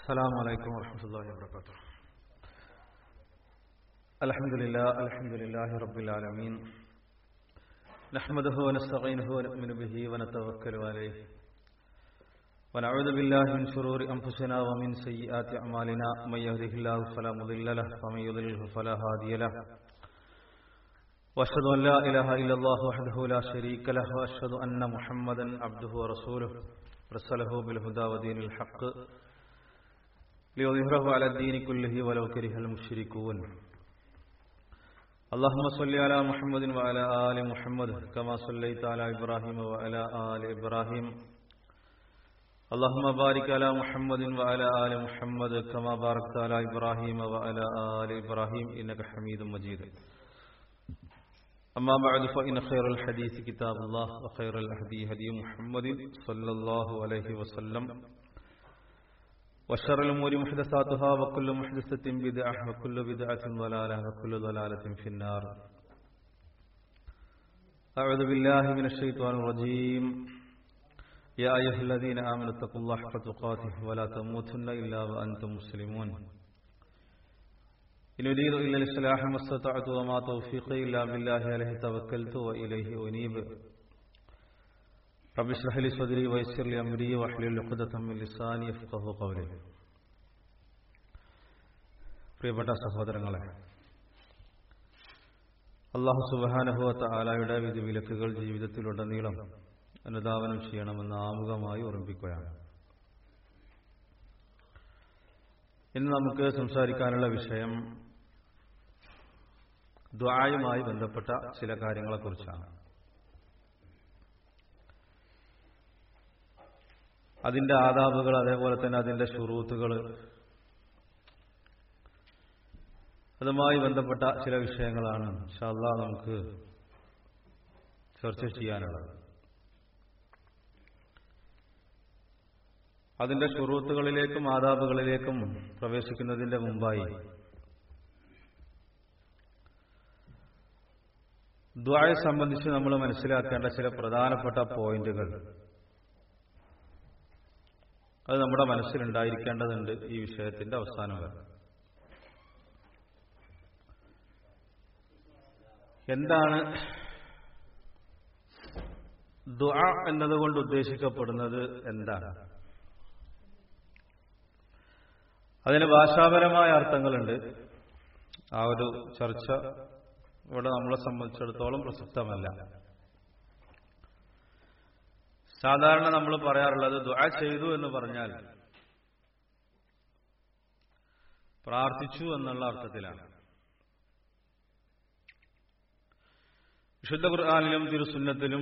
السلام عليكم ورحمة الله وبركاته الحمد لله الحمد لله رب العالمين نحمده ونستعينه ونؤمن به ونتوكل عليه ونعوذ بالله من شرور أنفسنا ومن سيئات أعمالنا من يهده الله فلا مضل له ومن يضلله فلا هادي له وأشهد أن لا إله إلا الله وحده لا شريك له وأشهد أن محمدا عبده ورسوله رسله بالهدى ودين الحق ليظهره على الدين كله ولو كره المشركون اللهم صل على محمد وعلى آل محمد كما صليت على إبراهيم وعلى آل إبراهيم اللهم بارك على محمد وعلى آل محمد كما باركت على إبراهيم وعلى آل إبراهيم إنك حميد مجيد أما بعد فإن خير الحديث كتاب الله وخير الهدي هدي محمد صلى الله عليه وسلم وشر الأمور محدثاتها وكل محدثة بدعة وكل بدعة ضلالة وكل ضلالة في النار أعوذ بالله من الشيطان الرجيم يا أيها الذين آمنوا اتقوا الله حق تقاته ولا تموتن إلا وأنتم مسلمون إن أريد إلا الإصلاح ما استطعت وما توفيقي إلا بالله عليه توكلت وإليه أنيب رب اشرح لي صدري ويسر لي أمري واحلل عقدة من لساني يفقهوا قولي പ്രിയപ്പെട്ട സഹോദരങ്ങളെ അള്ളാഹു സുബാനഹുവത്ത ആലായുടെ വിധിവിലക്കുകൾ ജീവിതത്തിലുടനീളം അനുധാവനം ചെയ്യണമെന്ന് ആമുഖമായി ഓർമ്മിക്കുകയാണ് ഇന്ന് നമുക്ക് സംസാരിക്കാനുള്ള വിഷയം ദ്വായുമായി ബന്ധപ്പെട്ട ചില കാര്യങ്ങളെക്കുറിച്ചാണ് അതിന്റെ ആദാബുകൾ അതേപോലെ തന്നെ അതിന്റെ ഷുറൂത്തുകൾ അതുമായി ബന്ധപ്പെട്ട ചില വിഷയങ്ങളാണ് ഷാല്ല നമുക്ക് ചർച്ച ചെയ്യാനുള്ളത് അതിന്റെ ഷുറൂത്തുകളിലേക്കും ആദാബുകളിലേക്കും പ്രവേശിക്കുന്നതിന്റെ മുമ്പായി ദ്വായെ സംബന്ധിച്ച് നമ്മൾ മനസ്സിലാക്കേണ്ട ചില പ്രധാനപ്പെട്ട പോയിന്റുകൾ അത് നമ്മുടെ മനസ്സിലുണ്ടായിരിക്കേണ്ടതുണ്ട് ഈ വിഷയത്തിന്റെ അവസാനം വരെ എന്താണ് ദുആ എന്നതുകൊണ്ട് ഉദ്ദേശിക്കപ്പെടുന്നത് എന്താണ് അതിന് ഭാഷാപരമായ അർത്ഥങ്ങളുണ്ട് ആ ഒരു ചർച്ച ഇവിടെ നമ്മളെ സംബന്ധിച്ചിടത്തോളം പ്രസക്തമല്ല സാധാരണ നമ്മൾ പറയാറുള്ളത് ദുആ ചെയ്തു എന്ന് പറഞ്ഞാൽ പ്രാർത്ഥിച്ചു എന്നുള്ള അർത്ഥത്തിലാണ് വിശുദ്ധ ഖുർആാനിലും തിരുസുന്നത്തിലും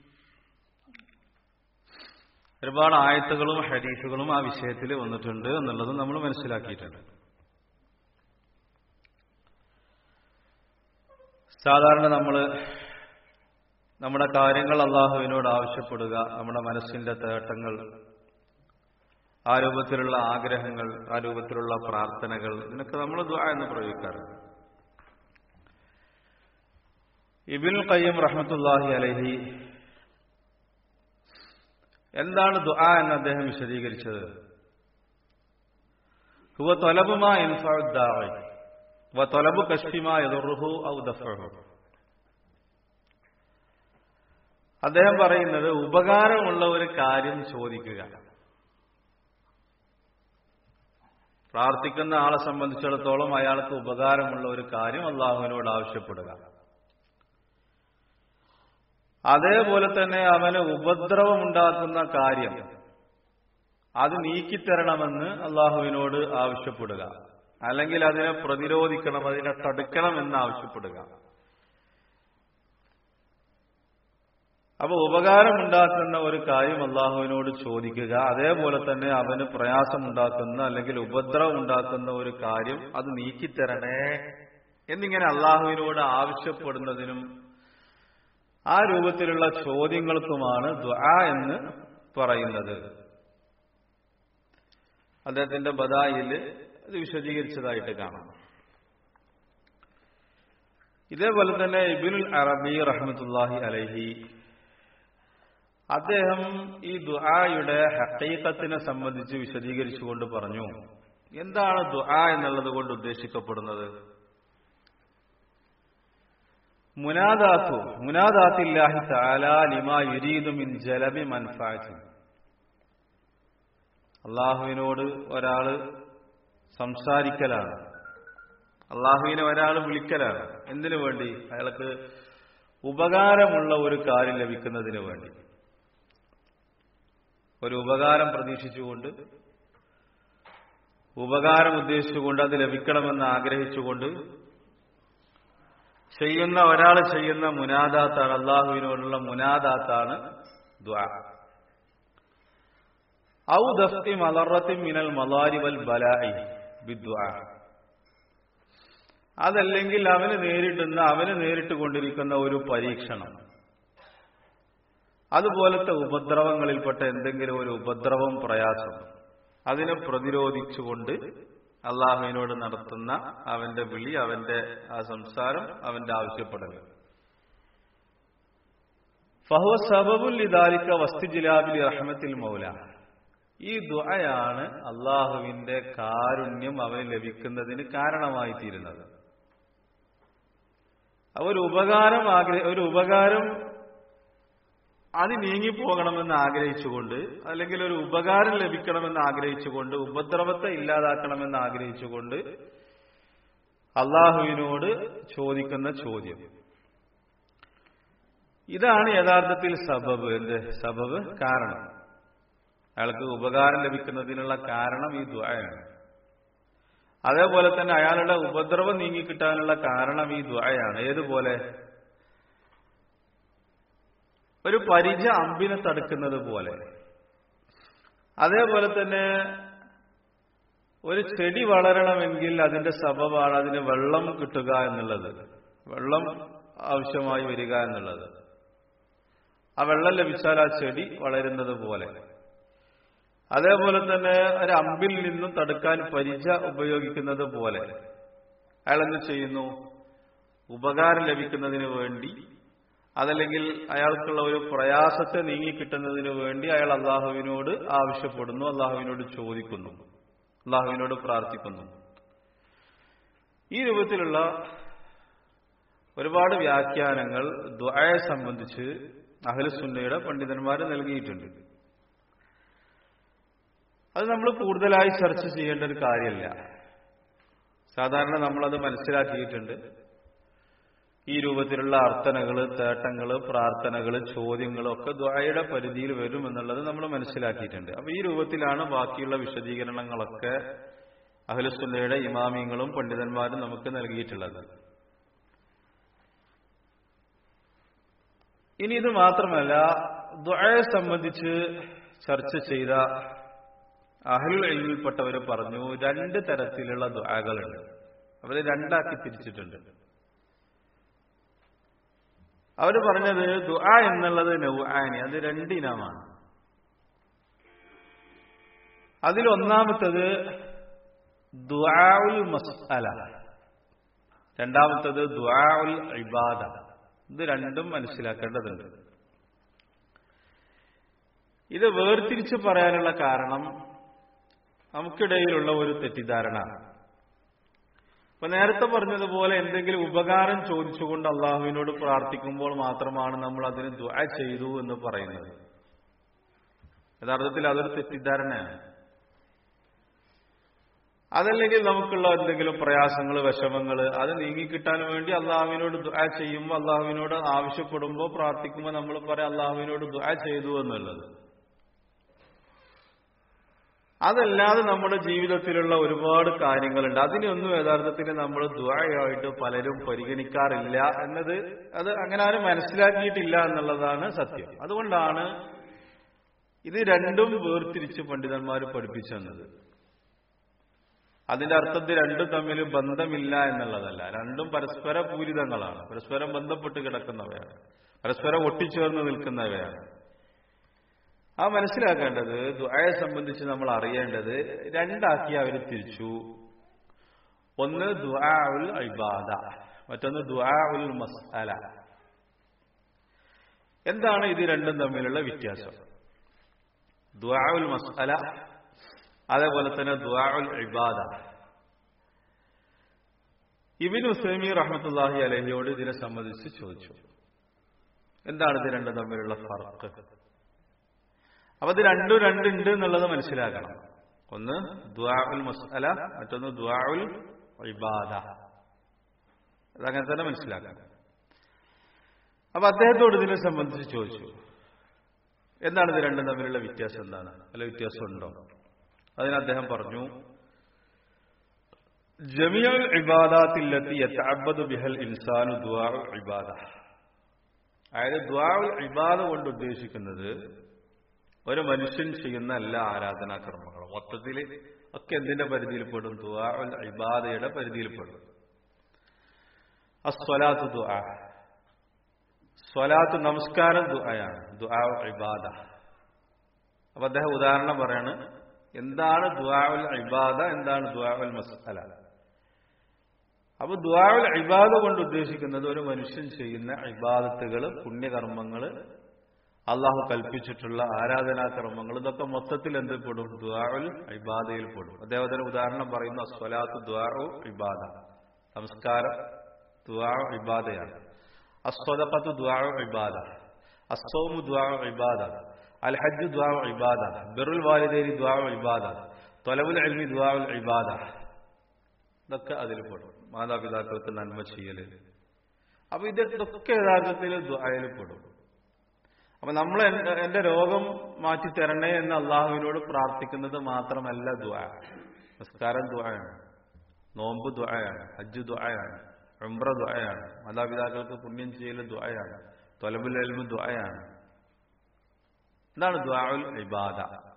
ഒരുപാട് ആയത്തുകളും ഹരീഫുകളും ആ വിഷയത്തിൽ വന്നിട്ടുണ്ട് എന്നുള്ളത് നമ്മൾ മനസ്സിലാക്കിയിട്ടുണ്ട് സാധാരണ നമ്മൾ നമ്മുടെ കാര്യങ്ങൾ അള്ളാഹുവിനോട് ആവശ്യപ്പെടുക നമ്മുടെ മനസ്സിന്റെ തേട്ടങ്ങൾ ആ രൂപത്തിലുള്ള ആഗ്രഹങ്ങൾ ആ രൂപത്തിലുള്ള പ്രാർത്ഥനകൾ ഇതിനൊക്കെ നമ്മൾ ദ്വാ എന്ന് പ്രയോഗിക്കാറുണ്ട് ഇബിൻ കയ്യം റഹ്മത്തുല്ലാഹി അലഹി എന്താണ് ദുആ എന്ന് അദ്ദേഹം വിശദീകരിച്ചത് ഹുവ തൊലബുമാ ഇൻഫാദ് വ തൊലബു കഷ്ടിമാ എതുറുഹു ഔ ദഫഹു അദ്ദേഹം പറയുന്നത് ഉപകാരമുള്ള ഒരു കാര്യം ചോദിക്കുക പ്രാർത്ഥിക്കുന്ന ആളെ സംബന്ധിച്ചിടത്തോളം അയാൾക്ക് ഉപകാരമുള്ള ഒരു കാര്യം അള്ളാഹുവിനോട് ആവശ്യപ്പെടുക അതേപോലെ തന്നെ അവന് ഉപദ്രവമുണ്ടാക്കുന്ന കാര്യം അത് നീക്കിത്തരണമെന്ന് അള്ളാഹുവിനോട് ആവശ്യപ്പെടുക അല്ലെങ്കിൽ അതിനെ പ്രതിരോധിക്കണം അതിനെ തടുക്കണം എന്ന് ആവശ്യപ്പെടുക അപ്പൊ ഉപകാരമുണ്ടാക്കുന്ന ഒരു കാര്യം അള്ളാഹുവിനോട് ചോദിക്കുക അതേപോലെ തന്നെ അവന് പ്രയാസമുണ്ടാക്കുന്ന അല്ലെങ്കിൽ ഉപദ്രവം ഉണ്ടാക്കുന്ന ഒരു കാര്യം അത് നീക്കിത്തരണേ എന്നിങ്ങനെ അള്ളാഹുവിനോട് ആവശ്യപ്പെടുന്നതിനും ആ രൂപത്തിലുള്ള ചോദ്യങ്ങൾക്കുമാണ് ദ്വാ എന്ന് പറയുന്നത് അദ്ദേഹത്തിന്റെ ബദായിൽ ഇത് വിശദീകരിച്ചതായിട്ട് കാണാം ഇതേപോലെ തന്നെ ഇബിനുൽ അറബി റഹ്മത്തുല്ലാഹി അലഹി അദ്ദേഹം ഈ ദുആയുടെ ഹക്കീക്കത്തിനെ സംബന്ധിച്ച് വിശദീകരിച്ചുകൊണ്ട് പറഞ്ഞു എന്താണ് ദുആ എന്നുള്ളത് കൊണ്ട് ഉദ്ദേശിക്കപ്പെടുന്നത് മുനാദാത്തു മുനാദാത്തില്ലാഹി തആല ലിമാ യുരീദു മിൻ ജലബി മൻഫഅത്തി അള്ളാഹുവിനോട് ഒരാള് സംസാരിക്കലാണ് അള്ളാഹുവിനെ ഒരാൾ വിളിക്കലാണ് എന്തിനു വേണ്ടി അയാൾക്ക് ഉപകാരമുള്ള ഒരു കാര്യം ലഭിക്കുന്നതിന് വേണ്ടി ഒരു ഉപകാരം പ്രതീക്ഷിച്ചുകൊണ്ട് ഉപകാരം ഉദ്ദേശിച്ചുകൊണ്ട് അത് ലഭിക്കണമെന്ന് ആഗ്രഹിച്ചുകൊണ്ട് ചെയ്യുന്ന ഒരാൾ ചെയ്യുന്ന മുനാദാത്താണ് അള്ളാഹുവിനോടുള്ള മുനാദാത്താണ് ദ്വാ ഔ ദസ്തി മലറത്തി മിനൽ മലാരിവൽ ബലായി ബിദ്വാ അതല്ലെങ്കിൽ അവന് നേരിടുന്ന അവന് നേരിട്ട് കൊണ്ടിരിക്കുന്ന ഒരു പരീക്ഷണം അതുപോലത്തെ ഉപദ്രവങ്ങളിൽപ്പെട്ട എന്തെങ്കിലും ഒരു ഉപദ്രവം പ്രയാസം അതിനെ പ്രതിരോധിച്ചുകൊണ്ട് അള്ളാഹുവിനോട് നടത്തുന്ന അവന്റെ വിളി അവന്റെ ആ സംസാരം അവന്റെ ആവശ്യപ്പെടൽ ഫഹുവ സബബുൽ ഇദാലിക്ക വസ്തുജിലാബിൽ റഹ്മത്തിൽ മൗല ഈ ദുആയാണ് അള്ളാഹുവിന്റെ കാരുണ്യം അവന് ലഭിക്കുന്നതിന് കാരണമായി തീരുന്നത് ഒരു ഉപകാരം ആഗ്രഹ ഒരു ഉപകാരം അത് നീങ്ങിപ്പോകണമെന്ന് ആഗ്രഹിച്ചുകൊണ്ട് അല്ലെങ്കിൽ ഒരു ഉപകാരം ലഭിക്കണമെന്ന് ആഗ്രഹിച്ചുകൊണ്ട് ഉപദ്രവത്തെ ഇല്ലാതാക്കണമെന്ന് ആഗ്രഹിച്ചുകൊണ്ട് അള്ളാഹുവിനോട് ചോദിക്കുന്ന ചോദ്യം ഇതാണ് യഥാർത്ഥത്തിൽ സബബ് എന്ത് സബബ് കാരണം അയാൾക്ക് ഉപകാരം ലഭിക്കുന്നതിനുള്ള കാരണം ഈ ദ്വയാണ് അതേപോലെ തന്നെ അയാളുടെ ഉപദ്രവം നീങ്ങിക്കിട്ടാനുള്ള കാരണം ഈ ദ്വയാണ് ഏതുപോലെ ഒരു പരിച അമ്പിനെ തടുക്കുന്നത് പോലെ അതേപോലെ തന്നെ ഒരു ചെടി വളരണമെങ്കിൽ അതിന്റെ സബബാണ് അതിന് വെള്ളം കിട്ടുക എന്നുള്ളത് വെള്ളം ആവശ്യമായി വരിക എന്നുള്ളത് ആ വെള്ളം ലഭിച്ചാൽ ആ ചെടി വളരുന്നത് പോലെ അതേപോലെ തന്നെ ഒരു അമ്പിൽ നിന്നും തടുക്കാൻ പരിച ഉപയോഗിക്കുന്നത് പോലെ അയാൾ എന്ത് ചെയ്യുന്നു ഉപകാരം ലഭിക്കുന്നതിന് വേണ്ടി അതല്ലെങ്കിൽ അയാൾക്കുള്ള ഒരു പ്രയാസത്തെ നീങ്ങിക്കിട്ടുന്നതിന് വേണ്ടി അയാൾ അള്ളാഹുവിനോട് ആവശ്യപ്പെടുന്നു അള്ളാഹുവിനോട് ചോദിക്കുന്നു അള്ളാഹുവിനോട് പ്രാർത്ഥിക്കുന്നു ഈ രൂപത്തിലുള്ള ഒരുപാട് വ്യാഖ്യാനങ്ങൾ ദ്വയെ സംബന്ധിച്ച് അഹ്ലുസുന്നയുടെ പണ്ഡിതന്മാർ നൽകിയിട്ടുണ്ട് അത് നമ്മൾ കൂടുതലായി ചർച്ച ചെയ്യേണ്ട ഒരു കാര്യമല്ല സാധാരണ നമ്മളത് മനസ്സിലാക്കിയിട്ടുണ്ട് ഈ രൂപത്തിലുള്ള അർത്ഥനകള് തേട്ടങ്ങള് പ്രാർത്ഥനകള് ചോദ്യങ്ങളും ഒക്കെ ദ്വായയുടെ പരിധിയിൽ വരും എന്നുള്ളത് നമ്മൾ മനസ്സിലാക്കിയിട്ടുണ്ട് അപ്പൊ ഈ രൂപത്തിലാണ് ബാക്കിയുള്ള വിശദീകരണങ്ങളൊക്കെ അഹ്ലുസുല്ലയുടെ ഇമാമിയങ്ങളും പണ്ഡിതന്മാരും നമുക്ക് നൽകിയിട്ടുള്ളത് ഇനി ഇത് മാത്രമല്ല ദ്വയെ സംബന്ധിച്ച് ചർച്ച ചെയ്ത അഹ്ലുൽ എൽവിൽപ്പെട്ടവർ പറഞ്ഞു രണ്ട് തരത്തിലുള്ള ദ്വാകളുണ്ട് അവര് രണ്ടാക്കി തിരിച്ചിട്ടുണ്ട് അവർ പറഞ്ഞത് ദുആ എന്നുള്ളത് നൗആനി അത് രണ്ടിനമാണ് അതിലൊന്നാമത്തത് ദുആഉൽ മസ്അല രണ്ടാമത്തത് ദുആഉൽ ഇബാദ ഇത് രണ്ടും മനസ്സിലാക്കേണ്ടതുണ്ട് ഇത് വേർതിരിച്ച് പറയാനുള്ള കാരണം നമുക്കിടയിലുള്ള ഒരു തെറ്റിദ്ധാരണ അപ്പൊ നേരത്തെ പറഞ്ഞതുപോലെ എന്തെങ്കിലും ഉപകാരം ചോദിച്ചുകൊണ്ട് അള്ളാഹുവിനോട് പ്രാർത്ഥിക്കുമ്പോൾ മാത്രമാണ് നമ്മൾ അതിന് ദ്വാ ചെയ്തു എന്ന് പറയുന്നത് യഥാർത്ഥത്തിൽ അതൊരു തെറ്റിദ്ധാരണയാണ് അതല്ലെങ്കിൽ നമുക്കുള്ള എന്തെങ്കിലും പ്രയാസങ്ങൾ വിഷമങ്ങൾ അത് നീങ്ങിക്കിട്ടാൻ വേണ്ടി അള്ളാഹുവിനോട് ദ്വാ ചെയ്യുമ്പോൾ അള്ളാഹുവിനോട് ആവശ്യപ്പെടുമ്പോൾ പ്രാർത്ഥിക്കുമ്പോൾ നമ്മൾ പറയാം അള്ളാഹുവിനോട് ദ്വാ ചെയ്തു എന്നുള്ളത് അതല്ലാതെ നമ്മുടെ ജീവിതത്തിലുള്ള ഒരുപാട് കാര്യങ്ങളുണ്ട് അതിനൊന്നും യഥാർത്ഥത്തിൽ നമ്മൾ ദ്വായായിട്ട് പലരും പരിഗണിക്കാറില്ല എന്നത് അത് അങ്ങനെ ആരും മനസ്സിലാക്കിയിട്ടില്ല എന്നുള്ളതാണ് സത്യം അതുകൊണ്ടാണ് ഇത് രണ്ടും വേർതിരിച്ച് പണ്ഡിതന്മാർ പഠിപ്പിച്ചു തന്നത് അതിന്റെ അർത്ഥത്തിൽ രണ്ടും തമ്മിൽ ബന്ധമില്ല എന്നുള്ളതല്ല രണ്ടും പരസ്പര പൂരിതങ്ങളാണ് പരസ്പരം ബന്ധപ്പെട്ട് കിടക്കുന്നവയാണ് പരസ്പരം ഒട്ടിച്ചേർന്ന് നിൽക്കുന്നവയാണ് ആ മനസ്സിലാക്കേണ്ടത് ദുആയെ സംബന്ധിച്ച് നമ്മൾ അറിയേണ്ടത് രണ്ടാക്കി അവർ തിരിച്ചു ഒന്ന് ദുആ ഉൽ ഇബാദ മറ്റൊന്ന് ദുആ ഉൽ മസ്അല എന്താണ് ഇത് രണ്ടും തമ്മിലുള്ള വ്യത്യാസം ദുആഉൽ മസ്അല അതേപോലെ തന്നെ ദുആഉൽ ഇബാദ ഇബിൻ ഉസൈമി റഹ്മത്തുല്ലാഹി അലഹിയോട് ഇതിനെ സംബന്ധിച്ച് ചോദിച്ചു എന്താണ് ഇത് രണ്ടും തമ്മിലുള്ള ഫർക്ക് അപ്പൊ ഇത് രണ്ടും രണ്ടുണ്ട് എന്നുള്ളത് മനസ്സിലാക്കണം ഒന്ന് ദുആഉൽ മസ്അല മറ്റൊന്ന് ദുആഉൽ ഇബാദ അതങ്ങനെ തന്നെ മനസ്സിലാക്കണം അപ്പൊ അദ്ദേഹത്തോട് ഇതിനെ സംബന്ധിച്ച് ചോദിച്ചു എന്താണ് ഇത് രണ്ടും തമ്മിലുള്ള വ്യത്യാസം എന്താണ് വല്ല വ്യത്യാസം ഉണ്ടോ അതിന് അദ്ദേഹം പറഞ്ഞു ജമിയൽ ഇബാദാത്തിലെത്തി യത്തഅബ്ബദു ബിഹൽ ഇൻസാനു ദുആഉ ഇബാദ അതായത് ദുആഉൽ ഇബാദ കൊണ്ട് ഉദ്ദേശിക്കുന്നത് ഒരു മനുഷ്യൻ ചെയ്യുന്ന എല്ലാ ആരാധനാകർമ്മങ്ങളും മൊത്തത്തിൽ ഒക്കെ എന്തിന്റെ പരിധിയിൽപ്പെടും ദുആഉൽ ഇബാദയുടെ പരിധിയിൽപ്പെടും അസ്വലാത്തു ദുആ സ്വലാത്ത് നമസ്കാരം ദുആയാണ് ദുആ ഇബാദ അപ്പൊ അദ്ദേഹം ഉദാഹരണം പറയാണ് എന്താണ് ദുആഉൽ ഇബാദ എന്താണ് ദുആഉൽ മസ്അല അപ്പൊ ദുആഉൽ ഇബാദ കൊണ്ട് ഉദ്ദേശിക്കുന്നത് ഒരു മനുഷ്യൻ ചെയ്യുന്ന ഇബാദത്തുകൾ പുണ്യകർമ്മങ്ങൾ അള്ളാഹു കൽപ്പിച്ചിട്ടുള്ള ആരാധനാകർമ്മങ്ങൾ ഇതൊക്കെ മൊത്തത്തിൽ എന്ത് പെടും ദുആഉൽ ഇബാദയിൽ പെടും അദ്ദേഹത്തിന് ഉദാഹരണം പറയുന്നു അസ്വലാത്ത് ദുആഉ ഇബാദ നമസ്കാരം ദുആഉ ഇബാദയാണ് അസ്വദഖത്തു ദുആഉ ഇബാദ അസ്സൗമു ദുആഉ ഇബാദ അൽ ഹജ്ജ് ദുആഉ ഇബാദ ബിറുൽ വാലിദൈനി ദുആഉ ഇബാദ തൊലബുൽ ഇൽമി ദുആഉൽ ഇബാദ ഇതൊക്കെ അതിൽ പെടും മാതാപിതാക്കൾക്ക് നന്മ ചെയ്യല് അപ്പൊ ഇതൊക്കെ യഥാർത്ഥത്തിൽ ദുആയിൽ പെടും അപ്പൊ നമ്മൾ എന്റെ രോഗം മാറ്റി തരണേ എന്ന് അള്ളാഹുവിനോട് പ്രാർത്ഥിക്കുന്നത് മാത്രമല്ല ദുആ നിസ്കാരം ദുആയാണ് നോമ്പ് ദുആയാണ് ഹജ്ജ് ദുആയാണ് ഉംറ ദുആയാണ് മാതാപിതാക്കൾക്ക് പുണ്യം ചെയ്യൽ ദുആയാണ് തൊലബുൽ എൽമു ദുആയാണ് എന്താണ് ദുആഉൽ ഇബാദ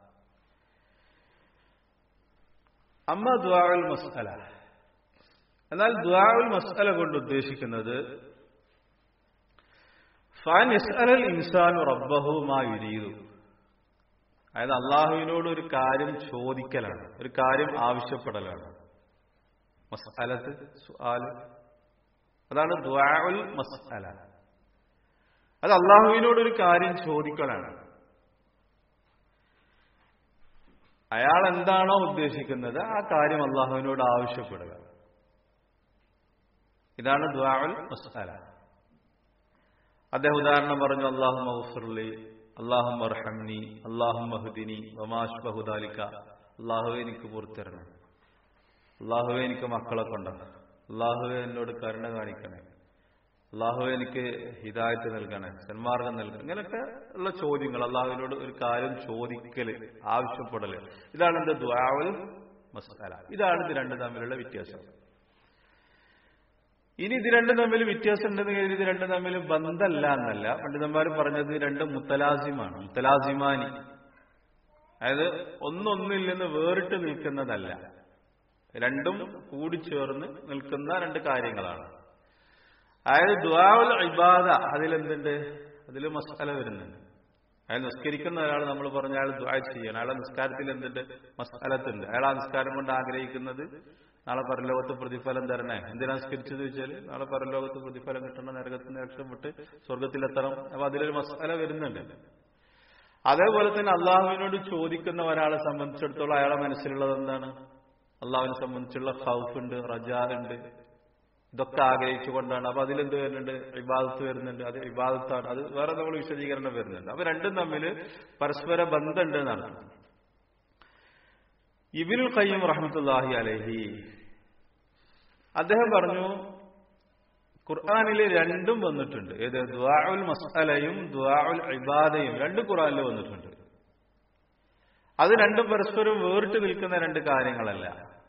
അമ്മ ദുആഉൽ മസ്അല എന്നാൽ ദുആഉൽ മസ്അല കൊണ്ട് ഉദ്ദേശിക്കുന്നത് ഫാൻ യസ്അലൽ ഇൻസാനു റബ്ബഹു മാ യുരീദു അതായത് അള്ളാഹുവിനോട് ഒരു കാര്യം ചോദിക്കലാണ് ഒരു കാര്യം ആവശ്യപ്പെടലാണ് മസ്അലത്ത് സുആല് അതാണ് ദ്വാഉൽ മസ്അല അത് അള്ളാഹുവിനോട് ഒരു കാര്യം ചോദിക്കലാണ് അയാൾ എന്താണോ ഉദ്ദേശിക്കുന്നത് ആ കാര്യം അള്ളാഹുവിനോട് ആവശ്യപ്പെടുക ഇതാണ് ദ്വാഉൽ മസ്അല അദ്ദേഹം ഉദാഹരണം പറഞ്ഞു അള്ളാഹു മഹഫുർലി അള്ളാഹു മർഹംനി അള്ളാഹു മഹുദിനി വമാഷ് ബഹുദാലിക്ക അള്ളാഹുവെ എനിക്ക് പുറത്തിരണം അള്ളാഹുവെ എനിക്ക് മക്കളെ കൊണ്ടാണ് അള്ളാഹുവെ എന്നോട് കരുണ കാണിക്കണേ അള്ളാഹുവെ എനിക്ക് ഹിദായത്ത് നൽകണേ സന്മാർഗം നൽകണം ഇങ്ങനെയൊക്കെ ഉള്ള ചോദ്യങ്ങൾ അള്ളാഹുവിനോട് ഒരു കാര്യം ചോദിക്കല് ആവശ്യപ്പെടല് ഇതാണ് എന്റെ ദ്വാവൽ മസ്അല ഇതാണ് ഇത് രണ്ടും തമ്മിലുള്ള വ്യത്യാസം ഇനി ഇത് രണ്ടും തമ്മിൽ വ്യത്യാസം ഉണ്ടെന്ന് കരുതി ഇത് രണ്ടും തമ്മിൽ ബന്ധമല്ല എന്നല്ല പണ്ഡിതന്മാർ പറഞ്ഞത് രണ്ടും മുത്തലാസിമാണ് മുത്തലാസിമാനി അതായത് ഒന്നൊന്നിൽ നിന്ന് വേറിട്ട് നിൽക്കുന്നതല്ല രണ്ടും കൂടിച്ചേർന്ന് നിൽക്കുന്ന രണ്ട് കാര്യങ്ങളാണ് അതായത് ദ്വാവുൽ ഇബാദ അതിലെന്തുണ്ട് അതിൽ മസാല വരുന്നുണ്ട് അയാൾ നിസ്കരിക്കുന്ന ഒരാൾ നമ്മൾ പറഞ്ഞ അയാൾ ദ്വാ ചെയ്യണം അയാളെ നിസ്കാരത്തിൽ എന്തുണ്ട് മസാലത്തുണ്ട് അയാൾ ആ നിസ്കാരം കൊണ്ട് ആഗ്രഹിക്കുന്നത് നാളെ പരലോകത്ത് പ്രതിഫലം തരണേ എന്തിനാ നിസ്കരിച്ചത് ചോദിച്ചാൽ നാളെ പരലോകത്ത് പ്രതിഫലം കിട്ടണം നരകത്തിൽ നിന്ന് രക്ഷപ്പെട്ട് സ്വർഗത്തിലെത്തണം അപ്പൊ അതിലൊരു മസാല വരുന്നുണ്ട് അതേപോലെ തന്നെ അള്ളാഹുവിനോട് ചോദിക്കുന്ന ഒരാളെ സംബന്ധിച്ചിടത്തോളം അയാളെ മനസ്സിലുള്ളത് എന്താണ് അള്ളാഹുവിനെ സംബന്ധിച്ചുള്ള ഹൗഫ് ഉണ്ട് റജാറുണ്ട് ഇതൊക്കെ ആഗ്രഹിച്ചുകൊണ്ടാണ് അപ്പൊ അതിലെന്ത് വരുന്നുണ്ട് ഇബാദത്ത് വരുന്നുണ്ട് അത് ഇബാദത്താണ് അത് വേറെ നമ്മൾ വിശദീകരണം വരുന്നുണ്ട് അപ്പൊ രണ്ടും തമ്മിൽ പരസ്പര ബന്ധമുണ്ട് എന്നാണ് ഇബിനുൽ ഖയ്യം റഹ്മത്തുല്ലാഹി അലഹി അദ്ദേഹം പറഞ്ഞു ഖുർആാനിൽ രണ്ടും വന്നിട്ടുണ്ട് ഏത് ദ്വാഉൽ മസ്അലയും ദ്വാഉൽ ഇബാദയും രണ്ടും ഖുർആാനിൽ വന്നിട്ടുണ്ട് അത് രണ്ടും പരസ്പരം വേറിട്ട് നിൽക്കുന്ന രണ്ട് കാര്യങ്ങളല്ല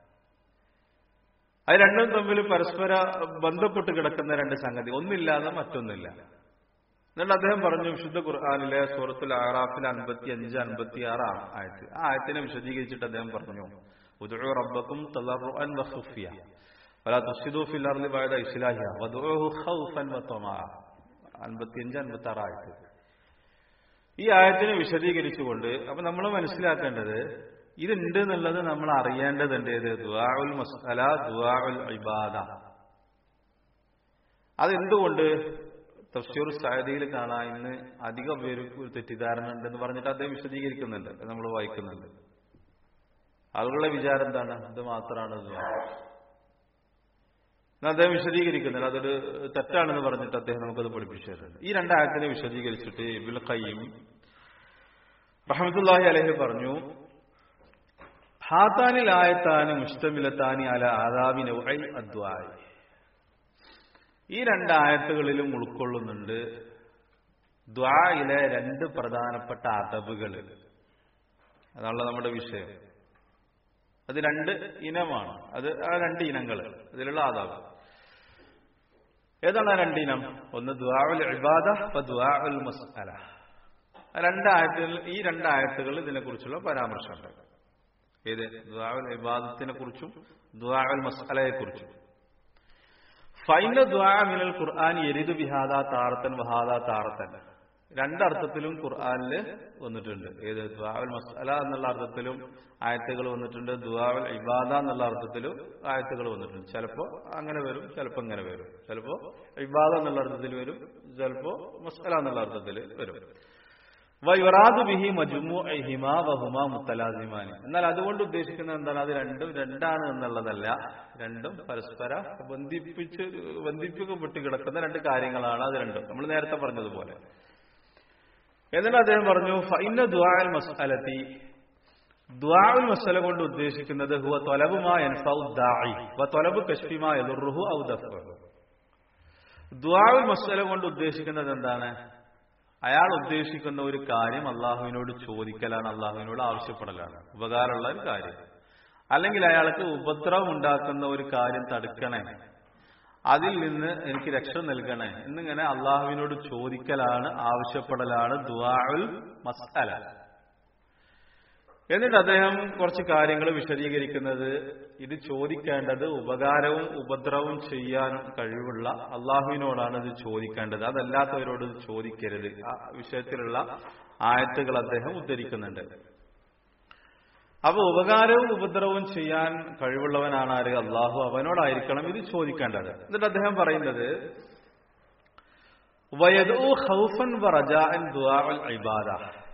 അത് രണ്ടും തമ്മിൽ പരസ്പര ബന്ധപ്പെട്ട് കിടക്കുന്ന രണ്ട് സംഗതി ഒന്നില്ലാതെ മറ്റൊന്നില്ല എന്നിട്ട് അദ്ദേഹം പറഞ്ഞു വിശുദ്ധ ഖുർആാനിലെ സൂറത്തുൽ ആറാഫിൽ അൻപത്തി അഞ്ച് അൻപത്തി ആറ് ആയത്ത് ആ ആയത്തിനെ വിശദീകരിച്ചിട്ട് അദ്ദേഹം പറഞ്ഞു ഉദു റബ്ബക്കും തളറുഅൻ വഖുഫിയ വലാ തുഫ്സിദു ഫിൽ അർളി ബഅദ ഇസ്ലാഹിഹ വദുഉഹു ഖൗഫൻ വതമാ 55 56 ആയത്ത് ഈ ആയത്തിനെ വിശദീകരിച്ചുകൊണ്ട് അപ്പൊ നമ്മൾ മനസ്സിലാക്കേണ്ടത് ഇതുണ്ട് എന്നുള്ളത് നമ്മൾ അറിയേണ്ടതുണ്ട് ഏത് ദുആഉൽ മസ്അല ദുആഉൽ ഇബാദ അതെന്തുകൊണ്ട് തഫ്സീർ സായതിയിൽ കാണാൻ ഇന്ന് അധികം പേര് ഒരു തെറ്റിദ്ധാരണ ഉണ്ടെന്ന് പറഞ്ഞിട്ട് അദ്ദേഹം വിശദീകരിക്കുന്നുണ്ട് അത് നമ്മൾ വായിക്കുന്നുണ്ട് ആളുകളുടെ വിചാരം എന്താണ് ഇത് മാത്രമാണ് ദുആ. എന്നാൽ അദ്ദേഹം വിശദീകരിക്കുന്നില്ല അതൊരു തെറ്റാണെന്ന് പറഞ്ഞിട്ട് അദ്ദേഹം നമുക്കത് പഠിപ്പിച്ചു തരുന്നുണ്ട് ഈ രണ്ടായത്തിനെ വിശദീകരിച്ചിട്ട് ഇബുൽ ഖയ്യിം റഹമത്തുല്ലാഹി അലഹി പറഞ്ഞു ഹാത്താനിൽ ആയത്താന് മുഷ്ടമിലത്താനി അല ആദാബി നൗഐ അദ്വായി ഈ രണ്ടായത്തുകളിലും ഉൾക്കൊള്ളുന്നുണ്ട് ദ്വായിലെ രണ്ട് പ്രധാനപ്പെട്ട അതബുകൾ അതാണല്ലോ നമ്മുടെ വിഷയം അത് രണ്ട് ഇനമാണ് അത് ആ രണ്ട് ഇനങ്ങൾ അതിലുള്ള ആദാബ് ഏതാണ് ആ രണ്ട് ഇനം ഒന്ന് ദ്വാഉൽ ഇബാദ ദ്വാഉൽ മസ്അല ആ രണ്ടായത്തുകൾ ഈ രണ്ടായത്തുകൾ ഇതിനെക്കുറിച്ചുള്ള പരാമർശമുണ്ട് ഏത് ദ്വാഉൽ ഇബാദത്തിനെ കുറിച്ചും ദ്വാഉൽ മസ്അലയെ കുറിച്ചും ഫൈന ദ്വാ മിനൽ ഖുർആൻ എരിദു ബിഹാദ താറത്തൻ വഹാദ താറത്തൻ രണ്ടർത്ഥത്തിലും ഖുർആനിൽ വന്നിട്ടുണ്ട് ഏത് ദ്വാവൽ മസ്അല എന്നുള്ള അർത്ഥത്തിലും ആയത്തുകൾ വന്നിട്ടുണ്ട് ദ്വാവൽ ഇബാദ എന്നുള്ള അർത്ഥത്തിലും ആയത്തുകൾ വന്നിട്ടുണ്ട് ചിലപ്പോ അങ്ങനെ വരും ചിലപ്പോ ഇങ്ങനെ വരും ചിലപ്പോ ഇബാദ എന്നുള്ള അർത്ഥത്തിൽ വരും ചിലപ്പോ മസ്അല എന്നുള്ള അർത്ഥത്തിൽ വരും വയുറാദു ബിഹി മജുമു ഹിമ വഹുമ മുത്തലാസിമാനി എന്നാൽ അതുകൊണ്ട് ഉദ്ദേശിക്കുന്നത് എന്താണ് അത് രണ്ടും രണ്ടാണ് എന്നുള്ളതല്ല രണ്ടും പരസ്പര ബന്ധിപ്പിച്ച് ബന്ധിപ്പിക്കപ്പെട്ട് കിടക്കുന്ന രണ്ട് കാര്യങ്ങളാണ് അത് രണ്ടും നമ്മൾ നേരത്തെ പറഞ്ഞതുപോലെ എന്നിട്ട് അദ്ദേഹം പറഞ്ഞു ഫൈന ദ്വാൽ മസ്അലത്തി ദ്വാഉൽ മസ്അല കൊണ്ട് ഉദ്ദേശിക്കുന്നത് ഹുവ തൊലബുമാ എൻഫൗ ദാഇ വ തൊലബു കശ്ഫിമാ യദുർറുഹു ഔ ദഫ്ഉഹു ദ്വാഉൽ മസ്അല കൊണ്ട് ഉദ്ദേശിക്കുന്നത് എന്താണ് അയാൾ ഉദ്ദേശിക്കുന്ന ഒരു കാര്യം അള്ളാഹുവിനോട് ചോദിക്കലാണ് അള്ളാഹുവിനോട് ആവശ്യപ്പെടലാണ് ഉപകാരമുള്ള ഒരു കാര്യം അല്ലെങ്കിൽ അയാൾക്ക് ഉപദ്രവം ഉണ്ടാക്കുന്ന ഒരു കാര്യം തടുക്കണേ അതിൽ നിന്ന് എനിക്ക് രക്ഷ നൽകണേ എന്നിങ്ങനെ അള്ളാഹുവിനോട് ചോദിക്കലാണ് ആവശ്യപ്പെടലാണ് ദുആഉൽ മസ്അല എന്നിട്ട് അദ്ദേഹം കുറച്ച് കാര്യങ്ങൾ വിശദീകരിക്കുന്നത് ഇത് ചോദിക്കേണ്ടത് ഉപകാരവും ഉപദ്രവവും ചെയ്യാൻ കഴിവുള്ള അള്ളാഹുവിനോടാണ് ഇത് ചോദിക്കേണ്ടത് അതല്ലാത്തവരോട് ഇത് ചോദിക്കരുത് ആ വിഷയത്തിലുള്ള ആയത്തുകൾ അദ്ദേഹം ഉദ്ധരിക്കുന്നുണ്ട് അപ്പൊ ഉപകാരവും ഉപദ്രവവും ചെയ്യാൻ കഴിവുള്ളവനാണ് ആര് അള്ളാഹു അവനോടായിരിക്കണം ഇത് ചോദിക്കേണ്ടത് എന്നിട്ട് അദ്ദേഹം പറയുന്നത് വയദൂ ഖൗഫൻ വറജാഅൻ ദുആഉൽ ഇബാദ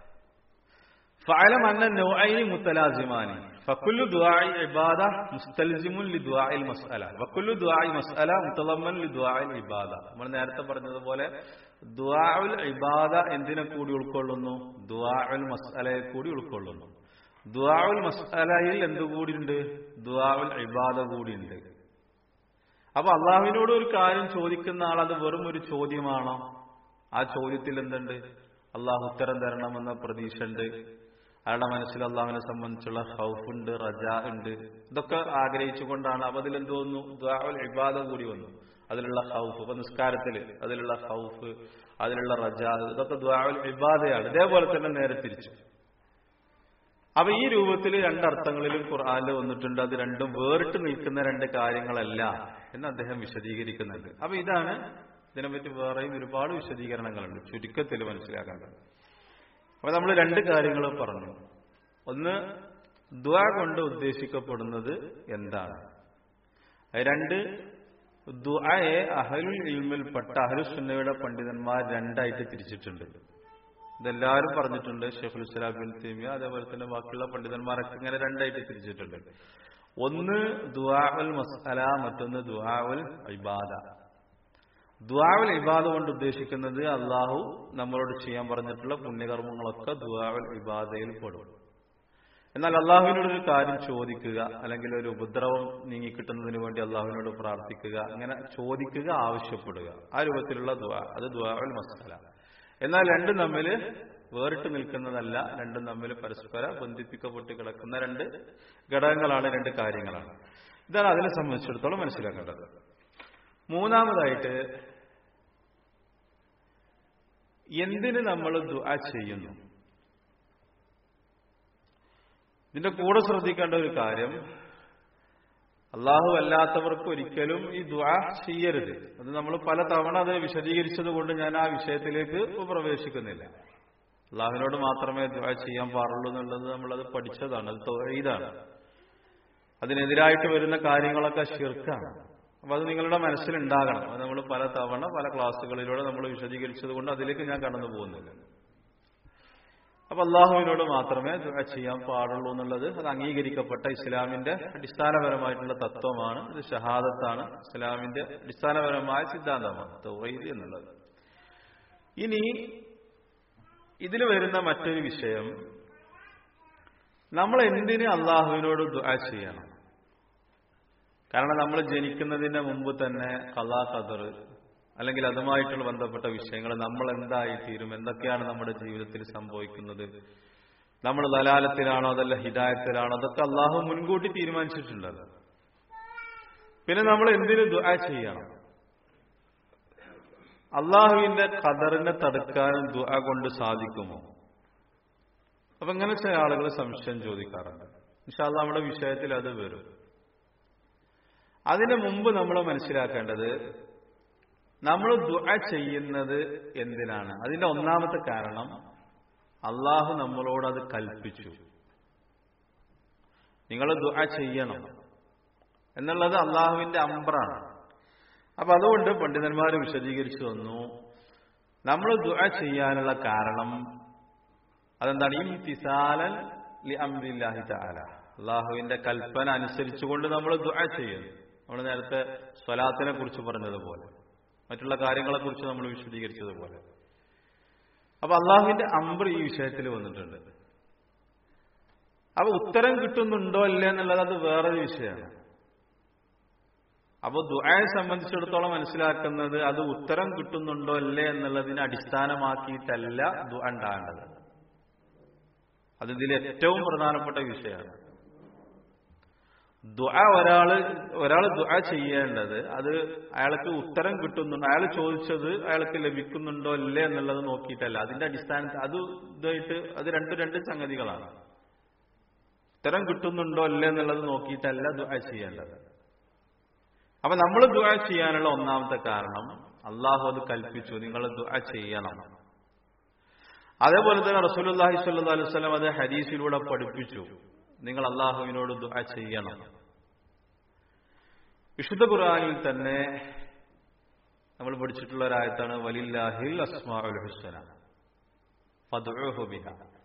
فاعلم أن النوعين متلازمان فكل دعاء عبادة مستلزم لدعاء المسألة وكل دعاء مسألة متضمن لدعاء العبادة നമ്മൾ നേരത്തെ പറഞ്ഞതുപോലെ ദുആഉൽ ഇബാദ എന്തിനെ കൂടി ഉൾക്കൊള്ളുന്നു ദുആഉൽ മസ്അലയെ കൂടി ഉൾക്കൊള്ളുന്നു ദുആഉൽ മസ്അലയിൽ എന്ത് കൂടിയുണ്ട് ദുആഉൽ ഇബാദ കൂടിയുണ്ട് അപ്പൊ അള്ളാഹുവിനോട് ഒരു കാര്യം ചോദിക്കുന്ന ആൾ അത് വെറും ഒരു ചോദ്യമാണോ ആ ചോദ്യത്തിൽ എന്തുണ്ട് അള്ളാഹു ഉത്തരം തരണമെന്ന പ്രതീക്ഷ ഉണ്ട് അയാളുടെ മനസ്സിൽ അള്ളാഹുവിനെ സംബന്ധിച്ചുള്ള ഹൗഫുണ്ട് റജ ഉണ്ട് ഇതൊക്കെ ആഗ്രഹിച്ചുകൊണ്ടാണ് അപ്പൊ അതിൽ എന്ത് വന്നു ദ്വാഉൽ ഇബാദ കൂടി വന്നു അതിലുള്ള ഹൗഫ് ഇപ്പൊ നിസ്കാരത്തില് അതിലുള്ള ഹൗഫ് അതിലുള്ള റജ ഇതൊക്കെ ദ്വാഉൽ ഇബാദയാണ് ഇതേപോലെ തന്നെ നേരെ തിരിച്ചു അപ്പൊ ഈ രൂപത്തിൽ രണ്ടർത്ഥങ്ങളിലും ഖുർആാനിൽ വന്നിട്ടുണ്ട് അത് രണ്ടും വേറിട്ട് നിൽക്കുന്ന രണ്ട് കാര്യങ്ങളല്ല എന്ന് അദ്ദേഹം വിശദീകരിക്കുന്നുണ്ട് അപ്പൊ ഇതാണ് ഇതിനെപ്പറ്റി വേറെയും ഒരുപാട് വിശദീകരണങ്ങളുണ്ട് ചുരുക്കത്തിൽ മനസ്സിലാക്കേണ്ടത് അപ്പൊ നമ്മൾ രണ്ട് കാര്യങ്ങൾ പറഞ്ഞു ഒന്ന് ദ്വാ കൊണ്ട് ഉദ്ദേശിക്കപ്പെടുന്നത് എന്താണ് രണ്ട് ദുആയെ അഹലുൽ ഇൽമിൽപ്പെട്ട അഹലുസുന്നയുടെ പണ്ഡിതന്മാർ രണ്ടായിട്ട് തിരിച്ചിട്ടുണ്ട് ഇതെല്ലാവരും പറഞ്ഞിട്ടുണ്ട് ഷെയ്ഖുൽ ഇസ്ലാം ബിൻ തീമിയ അതേപോലെ തന്നെ ബാക്കിയുള്ള പണ്ഡിതന്മാരൊക്കെ ഇങ്ങനെ രണ്ടായിട്ട് തിരിച്ചിട്ടുണ്ട് ഒന്ന് ദുആഉൽ മസ്അല മറ്റൊന്ന് ദുആഉൽ ഇബാദ ദുആഉൽ ഇബാദ കൊണ്ട് ഉദ്ദേശിക്കുന്നത് അള്ളാഹു നമ്മളോട് ചെയ്യാൻ പറഞ്ഞിട്ടുള്ള പുണ്യകർമ്മങ്ങളൊക്കെ ദുആഉൽ ഇബാദയിൽ പെടും എന്നാൽ അള്ളാഹുവിനോട് ഒരു കാര്യം ചോദിക്കുക അല്ലെങ്കിൽ ഒരു ഉപദ്രവം നീങ്ങിക്കിട്ടുന്നതിന് വേണ്ടി അള്ളാഹുവിനോട് പ്രാർത്ഥിക്കുക അങ്ങനെ ചോദിക്കുക ആവശ്യപ്പെടുക ആ രൂപത്തിലുള്ള ദുആ അത് ദുആഉൽ മസ്അല എന്നാൽ രണ്ടും തമ്മിൽ വേറിട്ട് നിൽക്കുന്നതല്ല രണ്ടും തമ്മിൽ പരസ്പര ബന്ധിപ്പിക്കപ്പെട്ട് കിടക്കുന്ന രണ്ട് ഘടകങ്ങളാണ് രണ്ട് കാര്യങ്ങളാണ് ഇതാണ് അതിനെ സംബന്ധിച്ചിടത്തോളം മനസ്സിലാക്കേണ്ടത് മൂന്നാമതായിട്ട് എന്തിന് നമ്മൾ ദുആ ചെയ്യുന്നു ഇതിന്റെ കൂടെ ശ്രദ്ധിക്കേണ്ട ഒരു കാര്യം അള്ളാഹു അല്ലാത്തവർക്ക് ഒരിക്കലും ഈ ദുആ ചെയ്യരുത് അത് നമ്മൾ പല തവണ അത് വിശദീകരിച്ചത് കൊണ്ട് ഞാൻ ആ വിഷയത്തിലേക്ക് പ്രവേശിക്കുന്നില്ല അള്ളാഹുവിനോട് മാത്രമേ ദുആ ചെയ്യാൻ പാടുള്ളൂ എന്നുള്ളത് നമ്മളത് പഠിച്ചതാണ് അത് തൊഴിലാണ് അതിനെതിരായിട്ട് വരുന്ന കാര്യങ്ങളൊക്കെ ഷിർക്കാണ് അപ്പൊ അത് നിങ്ങളുടെ മനസ്സിലുണ്ടാകണം അത് നമ്മൾ പല തവണ പല ക്ലാസ്സുകളിലൂടെ നമ്മൾ വിശദീകരിച്ചത് കൊണ്ട് അതിലേക്ക് ഞാൻ കടന്നു പോകുന്നില്ല അപ്പൊ അള്ളാഹുവിനോട് മാത്രമേ ദുആ ചെയ്യാൻ പാടുള്ളൂ എന്നുള്ളത് അത് അംഗീകരിക്കപ്പെട്ട ഇസ്ലാമിന്റെ അടിസ്ഥാനപരമായിട്ടുള്ള തത്വമാണ് ഇത് ഷഹാദത്താണ് ഇസ്ലാമിന്റെ അടിസ്ഥാനപരമായ സിദ്ധാന്തമാണ് തൗഹീദ് എന്നുള്ളത് ഇനി ഇതിൽ വരുന്ന മറ്റൊരു വിഷയം നമ്മൾ എന്തിന് അള്ളാഹുവിനോട് ദുആ ചെയ്യണം കാരണം നമ്മൾ ജനിക്കുന്നതിന് മുമ്പ് തന്നെ കലാ ഖദർ അല്ലെങ്കിൽ അതുമായിട്ടുള്ള ബന്ധപ്പെട്ട വിഷയങ്ങൾ നമ്മൾ എന്തായി തീരും എന്തൊക്കെയാണ് നമ്മുടെ ജീവിതത്തിൽ സംഭവിക്കുന്നത് നമ്മൾ ദലാലത്തിലാണോ അതല്ല ഹിദായത്തിലാണോ അതൊക്കെ അള്ളാഹു മുൻകൂട്ടി തീരുമാനിച്ചിട്ടുണ്ടത് പിന്നെ നമ്മൾ എന്തിനു ദുആ ചെയ്യണം അള്ളാഹുവിന്റെ ഖദറിനെ തടുക്കാനും ദുആ കൊണ്ട് സാധിക്കുമോ അപ്പൊ ഇങ്ങനെ ചില ആളുകൾ സംശയം ചോദിക്കാറുണ്ട് ഇൻഷാല്ല നമ്മുടെ വിഷയത്തിൽ അത് വരും അതിനു മുമ്പ് നമ്മൾ മനസ്സിലാക്കേണ്ടത് നമ്മൾ ദുആ ചെയ്യുന്നത് എന്തിനാണ് അതിന്റെ ഒന്നാമത്തെ കാരണം അള്ളാഹു നമ്മളോട് അത് കൽപ്പിച്ചു നിങ്ങൾ ദുആ ചെയ്യണം എന്നുള്ളത് അള്ളാഹുവിന്റെ അമ്പ്രാണ് അപ്പൊ അതുകൊണ്ട് പണ്ഡിതന്മാർ വിശദീകരിച്ചു വന്നു നമ്മൾ ദുആ ചെയ്യാനുള്ള കാരണം അതെന്താണ് ഇംതിസാലൻ ലി അംരില്ലാഹി തആല അള്ളാഹുവിന്റെ കൽപ്പന അനുസരിച്ചുകൊണ്ട് നമ്മൾ ദുആ ചെയ്യുന്നു നമ്മൾ നേരത്തെ സ്വലാത്തിനെ കുറിച്ച് പറഞ്ഞതുപോലെ മറ്റുള്ള കാര്യങ്ങളെ കുറിച്ച് നമ്മൾ വിശദീകരിച്ചതുപോലെ അപ്പൊ അള്ളാഹുവിന്റെ അമ്പർ ഈ വിഷയത്തിൽ വന്നിട്ടുണ്ട് അപ്പൊ ഉത്തരം കിട്ടുന്നുണ്ടോ ഇല്ല എന്നുള്ളത് അത് വേറൊരു വിഷയമാണ് അപ്പോൾ ദുആയെ സംബന്ധിച്ചിടത്തോളം മനസ്സിലാക്കുന്നത് അത് ഉത്തരം കിട്ടുന്നുണ്ടോ അല്ലേ എന്നുള്ളതിനെ അടിസ്ഥാനമാക്കിയിട്ടല്ല ദുആ ഉണ്ടാകേണ്ടത് അത് ഇതിൽ ഏറ്റവും പ്രധാനപ്പെട്ട വിഷയമാണ് ദുആ ഒരാള് ഒരാൾ ദുആ ചെയ്യേണ്ടത് അത് അയാൾക്ക് ഉത്തരം കിട്ടുന്നുണ്ടോ അയാൾ ചോദിച്ചത് അയാൾക്ക് ലഭിക്കുന്നുണ്ടോ അല്ലേ എന്നുള്ളത് നോക്കിയിട്ടല്ല അതിന്റെ അടിസ്ഥാനത്തിൽ അത് ഇതായിട്ട് അത് രണ്ട് രണ്ട് സംഗതികളാണ് ഉത്തരം കിട്ടുന്നുണ്ടോ അല്ലേ എന്നുള്ളത് നോക്കിയിട്ടല്ല ദുആ ചെയ്യേണ്ടത് അപ്പൊ നമ്മൾ ദുആ ചെയ്യാനുള്ള ഒന്നാമത്തെ കാരണം അള്ളാഹു അത് കൽപ്പിച്ചു നിങ്ങൾ ദുആ ചെയ്യണം അതേപോലെ തന്നെ റസൂലുള്ളാഹി സ്വല്ലല്ലാഹു അലൈഹി വസല്ലം അത് ഹദീസിലൂടെ പഠിപ്പിച്ചു നിങ്ങൾ അള്ളാഹുവിനോട് ദുആ ചെയ്യണം വിശുദ്ധ ഖുർആനിൽ തന്നെ നമ്മൾ പഠിച്ചിട്ടുള്ള ഒരായത്താണ് വലില്ലാഹിൽ അസ്മാഉൽ ഹുസ്ന ഫദ്ഉഹു ബിഹ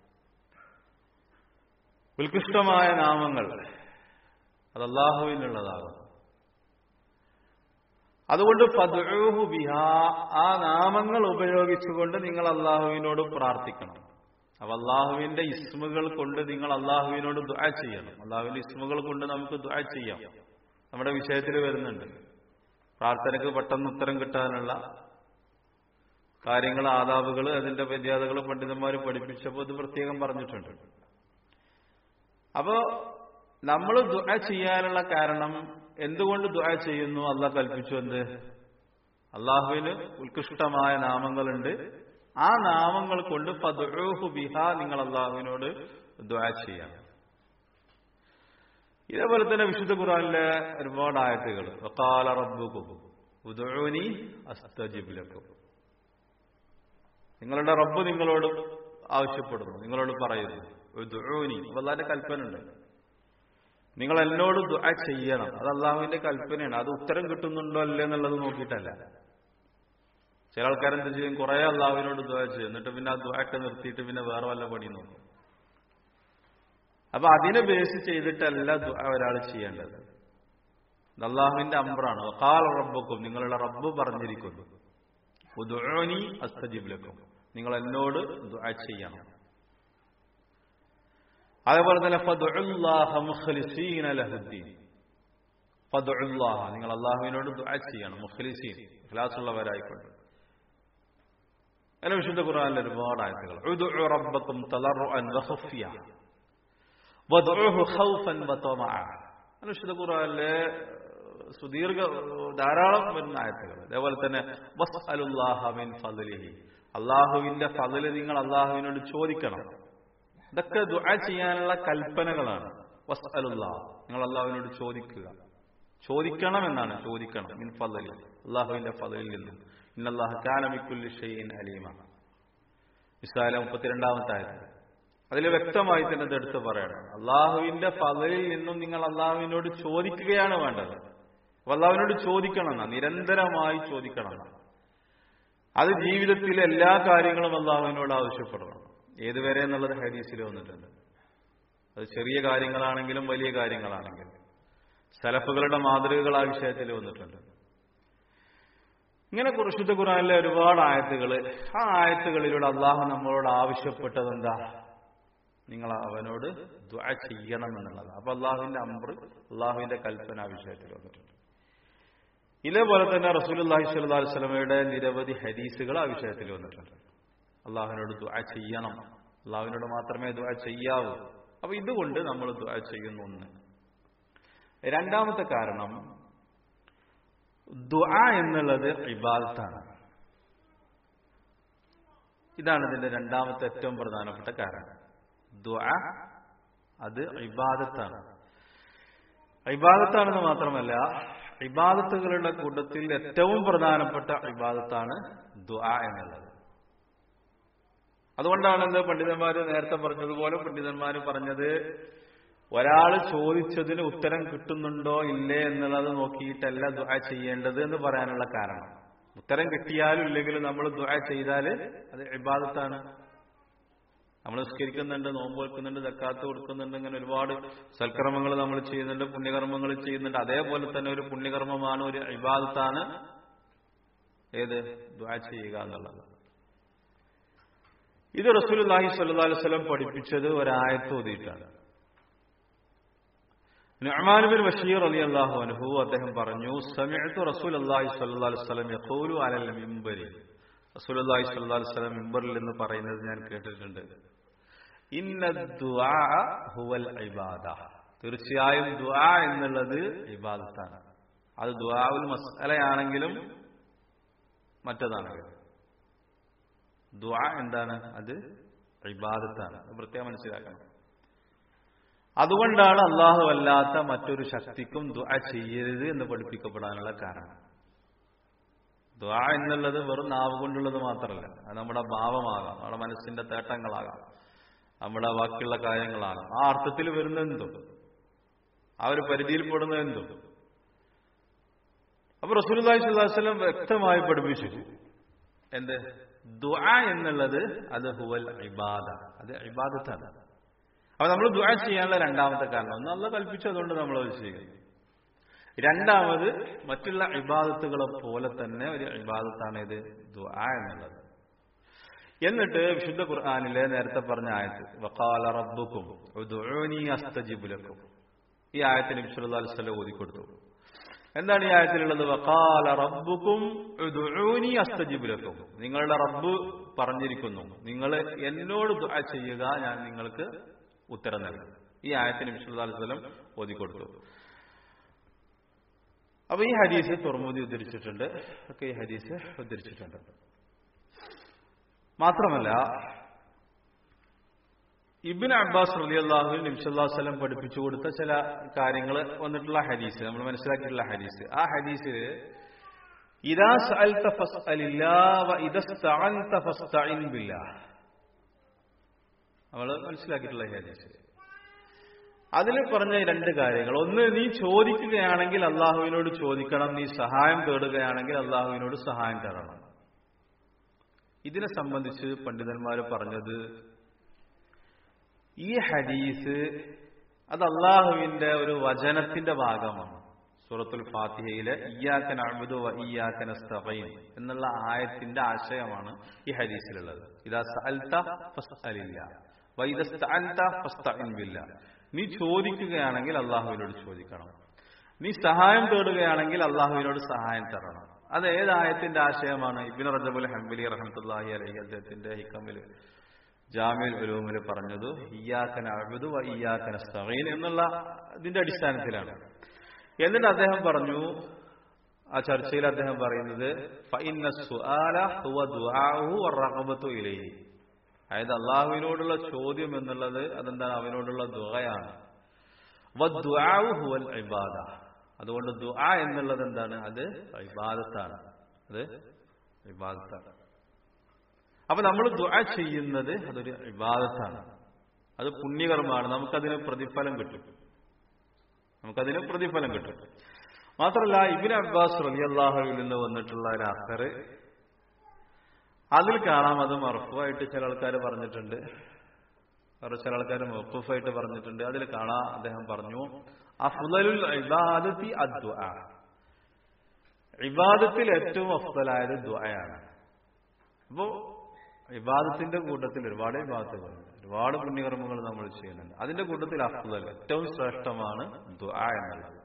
ഉത്കൃഷ്ടമായ നാമങ്ങൾ അത് അള്ളാഹുവിനുള്ളതാകും അതുകൊണ്ട് ഫദ്ഉഹു ബിഹ ആ നാമങ്ങൾ ഉപയോഗിച്ചുകൊണ്ട് നിങ്ങൾ അള്ളാഹുവിനോട് പ്രാർത്ഥിക്കണം അപ്പൊ അള്ളാഹുവിന്റെ ഇസ്മുകൾ കൊണ്ട് നിങ്ങൾ അള്ളാഹുവിനോട് ദുആ ചെയ്യണം അള്ളാഹുവിന്റെ ഇസ്മുകൾ കൊണ്ട് നമുക്ക് ദുആ ചെയ്യാം നമ്മുടെ വിഷയത്തിൽ വരുന്നുണ്ട് പ്രാർത്ഥനയ്ക്ക് പെട്ടെന്ന് ഉത്തരം കിട്ടാനുള്ള കാര്യങ്ങൾ ആദാബുകൾ അതിന്റെ മര്യാദകൾ പണ്ഡിതന്മാർ പഠിപ്പിച്ചപ്പോൾ ഇത് പ്രത്യേകം പറഞ്ഞിട്ടുണ്ട് അപ്പോ നമ്മൾ ദുആ ചെയ്യാനുള്ള കാരണം എന്തുകൊണ്ട് ദുആ ചെയ്യുന്നു അള്ളാഹ് കൽപ്പിച്ചു എന്ത് അള്ളാഹുവിന് ഉത്കൃഷ്ടമായ നാമങ്ങളുണ്ട് ആ നാമങ്ങൾ കൊണ്ട് ഫദ്ഉഹു ബിഹ നിങ്ങൾ അള്ളാഹുവിനോട് ദുആ ചെയ്യണം ഇതേപോലെ തന്നെ വിശുദ്ധ ഖുർആനിലെ ഒരുപാട് ആയത്തുകൾ വഖാല റബ്ബുക്കും ഉദ്ഉനി അസ്തജിബ് ലക്കും നിങ്ങളുടെ റബ്ബ് നിങ്ങളോട് ആവശ്യപ്പെടുന്നു നിങ്ങളോട് പറയുന്നു ഉദ്ഉനി അള്ളാഹിന്റെ കൽപ്പന ഉണ്ട് നിങ്ങൾ എന്നോട് ദുആ ചെയ്യണം അത് അള്ളാഹുവിന്റെ കൽപ്പനയാണ് അത് ഉത്തരം കിട്ടുന്നുണ്ടോ അല്ലേ എന്നുള്ളത് നോക്കിയിട്ടല്ല ചില ആൾക്കാരെന്ത് ചെയ്യും കുറെ അള്ളാഹുവിനോട് ദുആ ചെയ്യും എന്നിട്ട് പിന്നെ ആ ദുആക്കെ നിർത്തിയിട്ട് പിന്നെ വേറെ വല്ല പണി നോക്കും അപ്പൊ അതിനെ ബേസ് ചെയ്തിട്ടല്ല ദുആ ഒരാൾ ചെയ്യേണ്ടത് ഇത് അള്ളാഹുവിന്റെ അമ്പ്രാണ് വഖാല റബ്ബുക്കും നിങ്ങളുടെ റബ്ബ് പറഞ്ഞിരിക്കുന്നു ഉദ്ഉനി അസ്തജിബ് ലക്കും നിങ്ങൾ എന്നോട് ദുആ ചെയ്യണം അതേപോലെ തന്നെ ഫദ്ഉല്ലാഹ മുഖ്ലിസീന ലഹുദ്ദീൻ ഫദ്ഉല്ലാഹ നിങ്ങൾ അള്ളാഹുവിനോട് ദുആ ചെയ്യണം മുഖ്ലിസീൻ ഇഖ്ലാസ് ഉള്ളവരായിക്കൊണ്ട് അങ്ങനെ വിശുദ്ധ ഖുർആനിൽ ഒരുപാട് ആയത്തുകൾ ഉദ്ഉ റബ്ബക്കും തളർറുഅൻ വഖഫിയ വദ്ഉഹു ഖൗഫൻ വതമഅ അങ്ങനെ വിശുദ്ധ ഖുർആനിലെ സുദീർഘ ധാരാളം വരുന്ന ആയത്തുകൾ അതേപോലെ തന്നെ വസ്അലുല്ലാഹ മിൻ ഫദ്ലിഹി അള്ളാഹുവിന്റെ ഫضല് നിങ്ങൾ അള്ളാഹുവിനോട് ചോദിക്കണം ഇതൊക്കെ ദുആ ചെയ്യാനുള്ള കൽപ്പനകളാണ് വസ്അലുല്ലാ നിങ്ങൾ അള്ളാഹുവിനോട് ചോദിക്കുക ചോദിക്കണം എന്നാണ് ചോദിക്കണം മിൻ ഫضലി അള്ളാഹുവിന്റെ ഫضലിൽ നിന്നും ഇന്നല്ലാഹ കാന ബിക്കുല്ലി ഷൈഇൻ അലീമ ഇസ്രായേൽ മുപ്പത്തിരണ്ടാമത്തെ ആയത്ത് അതിൽ വ്യക്തമായി തന്നെ ഇതെടുത്ത് പറയണം അള്ളാഹുവിന്റെ ഫضലിൽ നിന്നും നിങ്ങൾ അള്ളാഹുവിനോട് ചോദിക്കുകയാണ് വേണ്ടത് അപ്പൊ അള്ളാഹുവിനോട് ചോദിക്കണം എന്നാ നിരന്തരമായി ചോദിക്കണം എന്നാ അത് ജീവിതത്തിലെ എല്ലാ കാര്യങ്ങളും അള്ളാഹുവിനോട് ആവശ്യപ്പെടണം ഏതുവരെ എന്നുള്ളത് ഹദീസിൽ വന്നിട്ടുണ്ട് അത് ചെറിയ കാര്യങ്ങളാണെങ്കിലും വലിയ കാര്യങ്ങളാണെങ്കിലും സലഫുകളുടെ മാതൃകകൾ ആ വിഷയത്തിൽ വന്നിട്ടുണ്ട് ഇങ്ങനെ കുറിശുദ്ധ ഖുറാനിലെ ഒരുപാട് ആയത്തുകൾ ആ ആയത്തുകളിലൂടെ അള്ളാഹു നമ്മളോട് ആവശ്യപ്പെട്ടത് എന്താ നിങ്ങൾ അവനോട് ദ്വാ ചെയ്യണം എന്നുള്ളത് അപ്പൊ അള്ളാഹുവിന്റെ അമ്പർ അള്ളാഹുവിന്റെ കൽപ്പന ആ വിഷയത്തിൽ വന്നിട്ടുണ്ട് ഇതേപോലെ തന്നെ റസൂൽ അള്ളാഹി സ്വല്ലാ വസ്ലമയുടെ നിരവധി ഹദീസുകൾ ആ വിഷയത്തിൽ വന്നിട്ടുണ്ട് അള്ളാഹുവിനോട് ദ്വാ ചെയ്യണം അള്ളാഹുവിനോട് മാത്രമേ ദ്വാ ചെയ്യാവൂ അപ്പൊ ഇതുകൊണ്ട് നമ്മൾ ദ്വാ ചെയ്യുന്നു ഒന്ന് രണ്ടാമത്തെ കാരണം ദ്വാ എന്നുള്ളത് ഇബാദത്താണ് ഇതാണ് ഇതിന്റെ രണ്ടാമത്തെ ഏറ്റവും പ്രധാനപ്പെട്ട കാരണം ദ്വാ അത് ഇബാദത്താണ് ഇബാദത്താണെന്ന് മാത്രമല്ല ഇബാദത്തുകളുടെ കൂട്ടത്തിൽ ഏറ്റവും പ്രധാനപ്പെട്ട ഇബാദത്താണ് ദ്വാ എന്നുള്ളത് അതുകൊണ്ടാണ് പണ്ഡിതന്മാര് നേരത്തെ പറഞ്ഞതുപോലെ പണ്ഡിതന്മാര് പറഞ്ഞത് ഒരാൾ ചോദിച്ചതിന് ഉത്തരം കിട്ടുന്നുണ്ടോ ഇല്ലേ എന്നുള്ളത് നോക്കിയിട്ടല്ല ദുആ ചെയ്യേണ്ടത് എന്ന് പറയാനുള്ള കാരണം ഉത്തരം കിട്ടിയാലും ഇല്ലെങ്കിലും നമ്മൾ ദുആ ചെയ്താൽ അത് ഇബാദത്താണ് നമ്മൾ നിസ്കരിക്കുന്നുണ്ട് നോമ്പ് വെക്കുന്നുണ്ട് തക്കാത്ത് കൊടുക്കുന്നുണ്ട് ഇങ്ങനെ ഒരുപാട് സൽക്കർമ്മങ്ങൾ നമ്മൾ ചെയ്യുന്നുണ്ട് പുണ്യകർമ്മങ്ങൾ ചെയ്യുന്നുണ്ട് അതേപോലെ തന്നെ ഒരു പുണ്യകർമ്മമാണ് ഒരു ഇബാദത്താണ് ഏത് ദ്വാ ചെയ്യുക എന്നുള്ളത് ഇത് റസൂൽ അള്ളാഹി സല്ലു അലൈഹി സ്വലം പഠിപ്പിച്ചത് ഒരായത്ത് ഓതിയിട്ടാണ് നുഅ്മാനുബിൻ ബഷീർ അലി അള്ളാഹു അനുഹു അദ്ദേഹം പറഞ്ഞു സമയത്ത് റസൂൽ അള്ളാഹി സല്ലു അലൈഹി സ്വലം യഖൂലു അലൽ മിമ്പരി റസൂൽ അള്ളാഹി സല്ലു അലൈഹി സ്വലം മിമ്പറിൽ നിന്ന് പറയുന്നത് ഞാൻ കേട്ടിട്ടുണ്ട് ഇന്ന ദുആ ഹുവൽ ഇബാദ തീർച്ചയായും ദുആ എന്നുള്ളത് ഇബാദത്താണ് അത് ദുആവുൽ മസ്അലയാണെങ്കിലും മറ്റതാണെങ്കിലും ദുആ എന്താണ് അത് ഇബാദത്താണ് പ്രത്യേകം മനസ്സിലാക്കണം അതുകൊണ്ടാണ് അള്ളാഹു അല്ലാത്ത മറ്റൊരു ശക്തിക്കും ദുആ ചെയ്യരുത് എന്ന് പഠിപ്പിക്കപ്പെടാനുള്ള കാരണം ദുആ എന്നുള്ളത് വെറും നാവ് കൊണ്ടുള്ളത് മാത്രമല്ല അത് നമ്മുടെ ഭാവമാകാം നമ്മുടെ മനസ്സിന്റെ തേട്ടങ്ങളാകാം നമ്മുടെ ബാക്കിയുള്ള കാര്യങ്ങളാകാം ആ അർത്ഥത്തിൽ വരുന്ന എന്തും ആ ഒരു പരിധിയിൽ പെടുന്ന എന്തും അപ്പൊ റസൂലി സ്വല്ലം വ്യക്തമായി പഠിപ്പിച്ചു എന്ത് ദുആ എന്നുള്ളത് അത് ഹുവൽ ഇബാദ അത് ഇബാദത്താണ് അപ്പൊ നമ്മൾ ദുആ ചെയ്യാനുള്ള രണ്ടാമത്തെ കാരണം ഒന്ന് അല്ല കൽപ്പിച്ചു അതുകൊണ്ട് നമ്മൾ അത് ചെയ്യുന്നു രണ്ടാമത് മറ്റുള്ള ഇബാദത്തുകളെ പോലെ തന്നെ ഒരു ഇബാദത്താണ് ഇത് ദുആ എന്നുള്ളത് എന്നിട്ട് വിശുദ്ധ ഖുർആാനിലെ നേരത്തെ പറഞ്ഞ ആയത്ത് വക്കാല റബ്ബുക്കും ഉദ്ഉനി അസ്തജിബു ലക്കും ഈ ആയത്തിന് വിശ്വല്ലാ അലിസ്വല്ലം ഓതിക്കൊടുത്തു എന്താണ് ഈ ആയത്തിലുള്ളത് വക്കാല റബ്ബുക്കും ഉദ്ഉനി അസ്തജിബു ലക്കും നിങ്ങളുടെ റബ്ബ് പറഞ്ഞിരിക്കുന്നു നിങ്ങൾ എന്നോട് ദുആ ചെയ്യുക ഞാൻ നിങ്ങൾക്ക് ഉത്തരം നൽകും ഈ ആയത്തിന് വിശ്വല്ലാ അലിസ്വല്ലം ഓതിക്കൊടുത്തു അപ്പൊ ഈ ഹദീസ് തുറമുതി ഉദ്ധരിച്ചിട്ടുണ്ട് ഒക്കെ ഈ ഹദീസ് ഉദ്ധരിച്ചിട്ടുണ്ട് മാത്രമല്ല ഇബിൻ അബ്ബാസ് റലി അള്ളാഹു നിംസല്ലാസ്ലം പഠിപ്പിച്ചു കൊടുത്ത ചില കാര്യങ്ങൾ വന്നിട്ടുള്ള ഹദീസ് നമ്മൾ മനസ്സിലാക്കിയിട്ടുള്ള ഹദീസ് ആ ഹദീസിൽ ഇതാ സഅൽത ഫസ്അലില്ലാ വ ഇദസ്തഅൻത ഫസ്തഇൻ ബില്ലാഹ് നമ്മൾ മനസ്സിലാക്കിയിട്ടുള്ള ഹദീസ് അതിൽ പറഞ്ഞ രണ്ട് കാര്യങ്ങൾ ഒന്ന് നീ ചോദിക്കുകയാണെങ്കിൽ അള്ളാഹുവിനോട് ചോദിക്കണം നീ സഹായം തേടുകയാണെങ്കിൽ അള്ളാഹുവിനോട് സഹായം തേടണം ഇതിനെ സംബന്ധിച്ച് പണ്ഡിതന്മാർ പറഞ്ഞത് ഈ ഹദീസ് അത് അള്ളാഹുവിന്റെ ഒരു വചനത്തിന്റെ ഭാഗമാണ് സൂറത്തുൽ ഫാത്തിഹയിലെ ഇയ്യാക്കൻ അഴുതു ഇയ്യാക്കൻ സ്തഫൈൻ എന്നുള്ള ആയത്തിന്റെ ആശയമാണ് ഈ ഹദീസിലുള്ളത് ഇതാ സഅൽത ഫസ്അലില്ല വൈദസ്തഅൻത ഫസ്തഇൻ ബില്ല നീ ചോദിക്കുകയാണെങ്കിൽ അള്ളാഹുവിനോട് ചോദിക്കണം നീ സഹായം തേടുകയാണെങ്കിൽ അള്ളാഹുവിനോട് സഹായം തരണം അത് ഏത് ആയത്തിന്റെ ആശയമാണ് ഇബിൻ റജബുൽ ഹംബലി റഹമത്തുല്ലാഹി അലഹി അദ്ദേഹത്തിന്റെ ഹിക്കമിൽ ജാമ്യൽ ഉലൂമിൽ പറഞ്ഞത് ഇയ്യാക്കൻ അഴുതു ഇയ്യാക്കൻ സ്തീൻ എന്നുള്ള ഇതിന്റെ അടിസ്ഥാനത്തിലാണ് എന്നിട്ട് അദ്ദേഹം പറഞ്ഞു ആ ചർച്ചയിൽ അദ്ദേഹം പറയുന്നത് അതായത് അള്ളാഹുവിനോടുള്ള ചോദ്യം എന്നുള്ളത് അതെന്താണ് അവനോടുള്ള ദുആയാണ് ഹുവൽ ഇബാദ അതുകൊണ്ട് ദുആ എന്നുള്ളത് എന്താണ് അത് ഇബാദത്താണ് അത് ഇബാദത്താണ് അപ്പൊ നമ്മൾ ദുആ ചെയ്യുന്നത് അതൊരു ഇബാദത്താണ് അത് പുണ്യകർമ്മമാണ് നമുക്കതിന് പ്രതിഫലം കിട്ടും നമുക്കതിന് പ്രതിഫലം കിട്ടും മാത്രമല്ല ഇബിൻ അബ്ബാസ് റലിയല്ലാഹുവിൽ നിന്ന് വന്നിട്ടുള്ള ഒരു അസറ് അതിൽ കാണാം അത് മറഫുമായിട്ട് ചില ആൾക്കാർ പറഞ്ഞിട്ടുണ്ട് വേറെ ചില ആൾക്കാർ മൊക്കുഫായിട്ട് പറഞ്ഞിട്ടുണ്ട് അതിൽ കാണാം അദ്ദേഹം പറഞ്ഞു അഫ്ലലുൽ ഇബാദത്തി അദ്ദുആ ഇബാദത്തിൽ ഏറ്റവും അഫ്ദലായത് ദുആയാണ് അപ്പോ ഇബാദത്തിന്റെ കൂട്ടത്തിൽ ഒരുപാട് ഇബാദത്തുകളുണ്ട് ഒരുപാട് പുണ്യകർമ്മങ്ങൾ നമ്മൾ ചെയ്യുന്നുണ്ട് അതിന്റെ കൂട്ടത്തിൽ അഫ്ദൽ ഏറ്റവും ശ്രേഷ്ഠമാണ് ദുആ എന്നുള്ളത്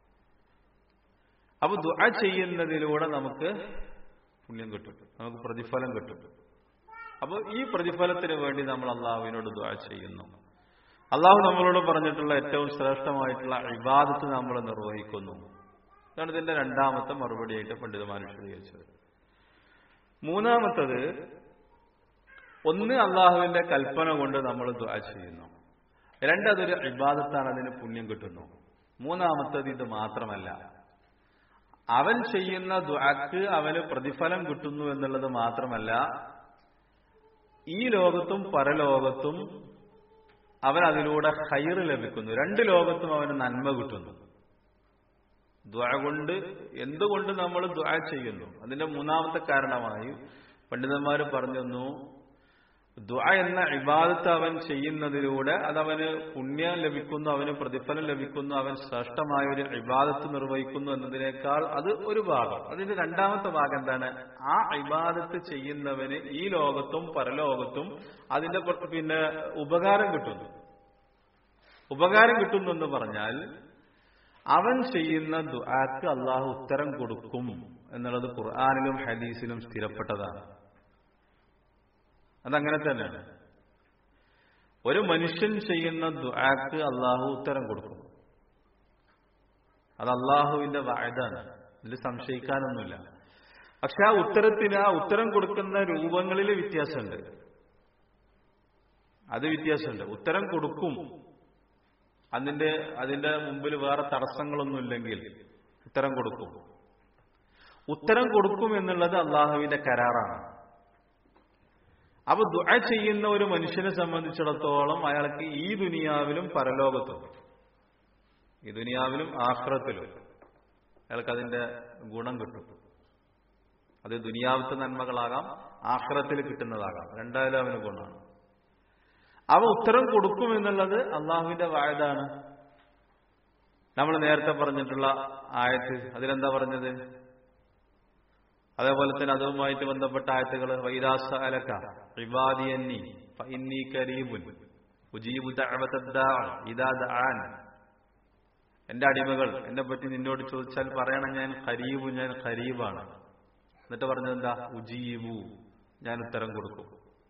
അപ്പൊ ദുആ ചെയ്യുന്നതിലൂടെ നമുക്ക് പുണ്യം കിട്ടും നമുക്ക് പ്രതിഫലം കിട്ടും അപ്പോൾ ഈ പ്രതിഫലത്തിന് വേണ്ടി നമ്മൾ അള്ളാഹുവിനോട് ദുആ ചെയ്യുന്നു അള്ളാഹു നമ്മളോട് പറഞ്ഞിട്ടുള്ള ഏറ്റവും ശ്രേഷ്ഠമായിട്ടുള്ള ഇബാദത്ത് നമ്മൾ നിർവഹിക്കുന്നു ഇതാണ് ഇതിന്റെ രണ്ടാമത്തെ മറുപടിയായിട്ട് പണ്ഡിതന്മാർ വിശദീകരിച്ചത് മൂന്നാമത്തത് ഒന്ന് അള്ളാഹുവിന്റെ കൽപ്പന കൊണ്ട് നമ്മൾ ദുആ ചെയ്യുന്നു രണ്ടതൊരു ഇബാദത്താണ് അതിന് പുണ്യം കിട്ടുന്നു മൂന്നാമത്തത് ഇത് മാത്രമല്ല അവൻ ചെയ്യുന്ന ദുആക്ക് അവന് പ്രതിഫലം കിട്ടുന്നു എന്നുള്ളത് മാത്രമല്ല ഈ ലോകത്തും പരലോകത്തും അവൻ അതിലൂടെ ഹൈറ് ലഭിക്കുന്നു രണ്ട് ലോകത്തും അവന് നന്മ കിട്ടുന്നു ദ്വ കൊണ്ട് എന്തുകൊണ്ട് നമ്മൾ ദ്വ ചെയ്യുന്നു അതിന്റെ മൂന്നാമത്തെ കാരണമായി പണ്ഡിതന്മാർ പറഞ്ഞു തന്നു ദ്വ എന്ന ഇബാദത്ത് അവൻ ചെയ്യുന്നതിലൂടെ അതവന് പുണ്യം ലഭിക്കുന്നു അവന് പ്രതിഫലം ലഭിക്കുന്നു അവൻ ശ്രേഷ്ഠമായ ഒരു ഇബാദത്ത് നിർവഹിക്കുന്നു എന്നതിനേക്കാൾ അത് ഒരു ഭാഗം അതിന്റെ രണ്ടാമത്തെ ഭാഗം എന്താണ് ആ ഇബാദത്ത് ചെയ്യുന്നവന് ഈ ലോകത്തും പരലോകത്തും അതിന്റെ പിന്നെ ഉപകാരം കിട്ടുന്നു ഉപകാരം കിട്ടുന്നു എന്ന് പറഞ്ഞാൽ അവൻ ചെയ്യുന്ന ദുആക്ക് അള്ളാഹു ഉത്തരം കൊടുക്കും എന്നുള്ളത് ഖുർആാനിലും ഹദീസിലും സ്ഥിരപ്പെട്ടതാണ് അതങ്ങനെ തന്നെയാണ് ഒരു മനുഷ്യൻ ചെയ്യുന്ന ദുആക്ക് അള്ളാഹു ഉത്തരം കൊടുക്കും അത് അള്ളാഹുവിന്റെ വായതാണ് ഇതിൽ സംശയിക്കാനൊന്നുമില്ല പക്ഷെ ആ ഉത്തരത്തിന് ആ ഉത്തരം കൊടുക്കുന്ന രൂപങ്ങളിൽ വ്യത്യാസമുണ്ട് അത് വ്യത്യാസമുണ്ട് ഉത്തരം കൊടുക്കും അതിന്റെ അതിന്റെ മുമ്പിൽ വേറെ തടസ്സങ്ങളൊന്നുമില്ലെങ്കിൽ ഉത്തരം കൊടുക്കും ഉത്തരം കൊടുക്കും എന്നുള്ളത് അള്ളാഹുവിന്റെ കരാറാണ് അപ്പൊ ദുആ ചെയ്യുന്ന ഒരു മനുഷ്യനെ സംബന്ധിച്ചിടത്തോളം അയാൾക്ക് ഈ ദുനിയാവിലും പരലോകത്തും ഈ ദുനിയാവിലും ആഹ്റത്തിലും അയാൾക്ക് അതിന്റെ ഗുണം കിട്ടും അത് ദുനിയാവത്തെ നന്മകളാകാം ആഹ്റത്തിൽ കിട്ടുന്നതാകാം രണ്ടായാലും അവന് ഗുണമാണ് അവ ഉത്തരം കൊടുക്കും എന്നുള്ളത് അള്ളാഹുവിന്റെ വായതാണ് നമ്മൾ നേരത്തെ പറഞ്ഞിട്ടുള്ള ആയത്ത് അതിലെന്താ പറഞ്ഞത് അതേപോലെ തന്നെ അതുമായിട്ട് ബന്ധപ്പെട്ട ആയത്തുകൾ വൈരാസ അലക്ക ഇബാദിയന്നി ഫഇന്നി കരീബുൻ ഉജീബു ഇദാ ദആൻ എന്റെ അടിമകൾ എന്നെ പറ്റി നിന്നോട് ചോദിച്ചാൽ പറയണം ഞാൻ ഖരീബു ഞാൻ ഖരീബാണ് എന്നിട്ട് പറഞ്ഞത് എന്താ ഉജീബു ഞാൻ ഉത്തരം കൊടുക്കും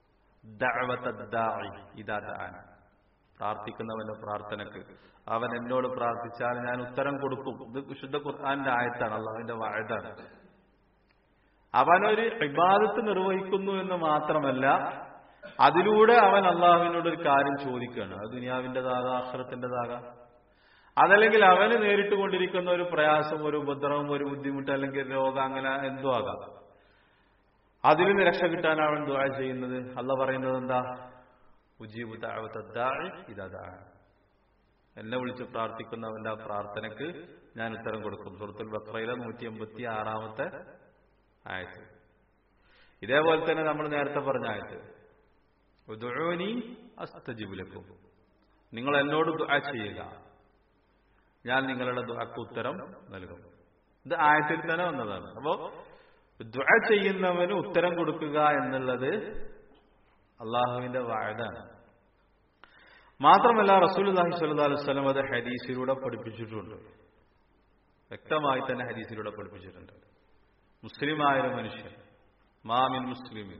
ഇതാ ദആൻ പ്രാർത്ഥിക്കുന്നവന്റെ പ്രാർത്ഥനക്ക് അവൻ എന്നോട് പ്രാർത്ഥിച്ചാൽ ഞാൻ ഉത്തരം കൊടുക്കും ഇത് വിശുദ്ധ ഖുർആന്റെ ആയത്താണ് അള്ളാഹുവിന്റെ വായതാണ് അവനൊരു ഇബാദത്ത് നിർവഹിക്കുന്നു എന്ന് മാത്രമല്ല അതിലൂടെ അവൻ അള്ളാഹുവിനോട് ഒരു കാര്യം ചോദിക്കുകയാണ് അത് ദുനിയാവിൻ്റെതാകാം അക്ഷരത്തിൻ്റെതാകാം അതല്ലെങ്കിൽ അവന് നേരിട്ട് കൊണ്ടിരിക്കുന്ന ഒരു പ്രയാസം ഒരു ഉപദ്രവം ഒരു ബുദ്ധിമുട്ട് അല്ലെങ്കിൽ രോഗം അങ്ങനെ എന്തോ ആകാം അതിൽ നിന്ന് രക്ഷ കിട്ടാൻ അവൻ ദുആ ചെയ്യുന്നത് അല്ല പറയുന്നത് എന്താ ഉജീബു ഇതാ എന്നെ വിളിച്ച് പ്രാർത്ഥിക്കുന്നവന്റെ ആ പ്രാർത്ഥനക്ക് ഞാൻ ഉത്തരം കൊടുക്കും സുഹൃത്തുൽ ബക്രയിലെ നൂറ്റി എൺപത്തി ആറാമത്തെ ആയത്ത് ഇതേപോലെ തന്നെ നമ്മൾ നേരത്തെ പറഞ്ഞ ആയത്ത് ഉദുനി അസ്തജിബുലക്കും നിങ്ങൾ എന്നോട് ദുആ ചെയ്യുക ഞാൻ നിങ്ങളുടെ ദുആക്ക് ഉത്തരം നൽകും ഇത് ആയത്തിൽ തന്നെ വന്നതാണ് അപ്പോ ദുആ ചെയ്യുന്നവന് ഉത്തരം കൊടുക്കുക എന്നുള്ളത് അള്ളാഹുവിന്റെ വാഴതാണ് മാത്രമല്ല റസൂൽ അള്ളാഹി സ്വല്ലാ അലുവലം അത് ഹദീസിലൂടെ പഠിപ്പിച്ചിട്ടുണ്ട് വ്യക്തമായി തന്നെ ഹദീസിലൂടെ പഠിപ്പിച്ചിട്ടുണ്ട് മുസ്ലിമായ ഒരു മനുഷ്യൻ മാമിൻ മുസ്ലിമിൻ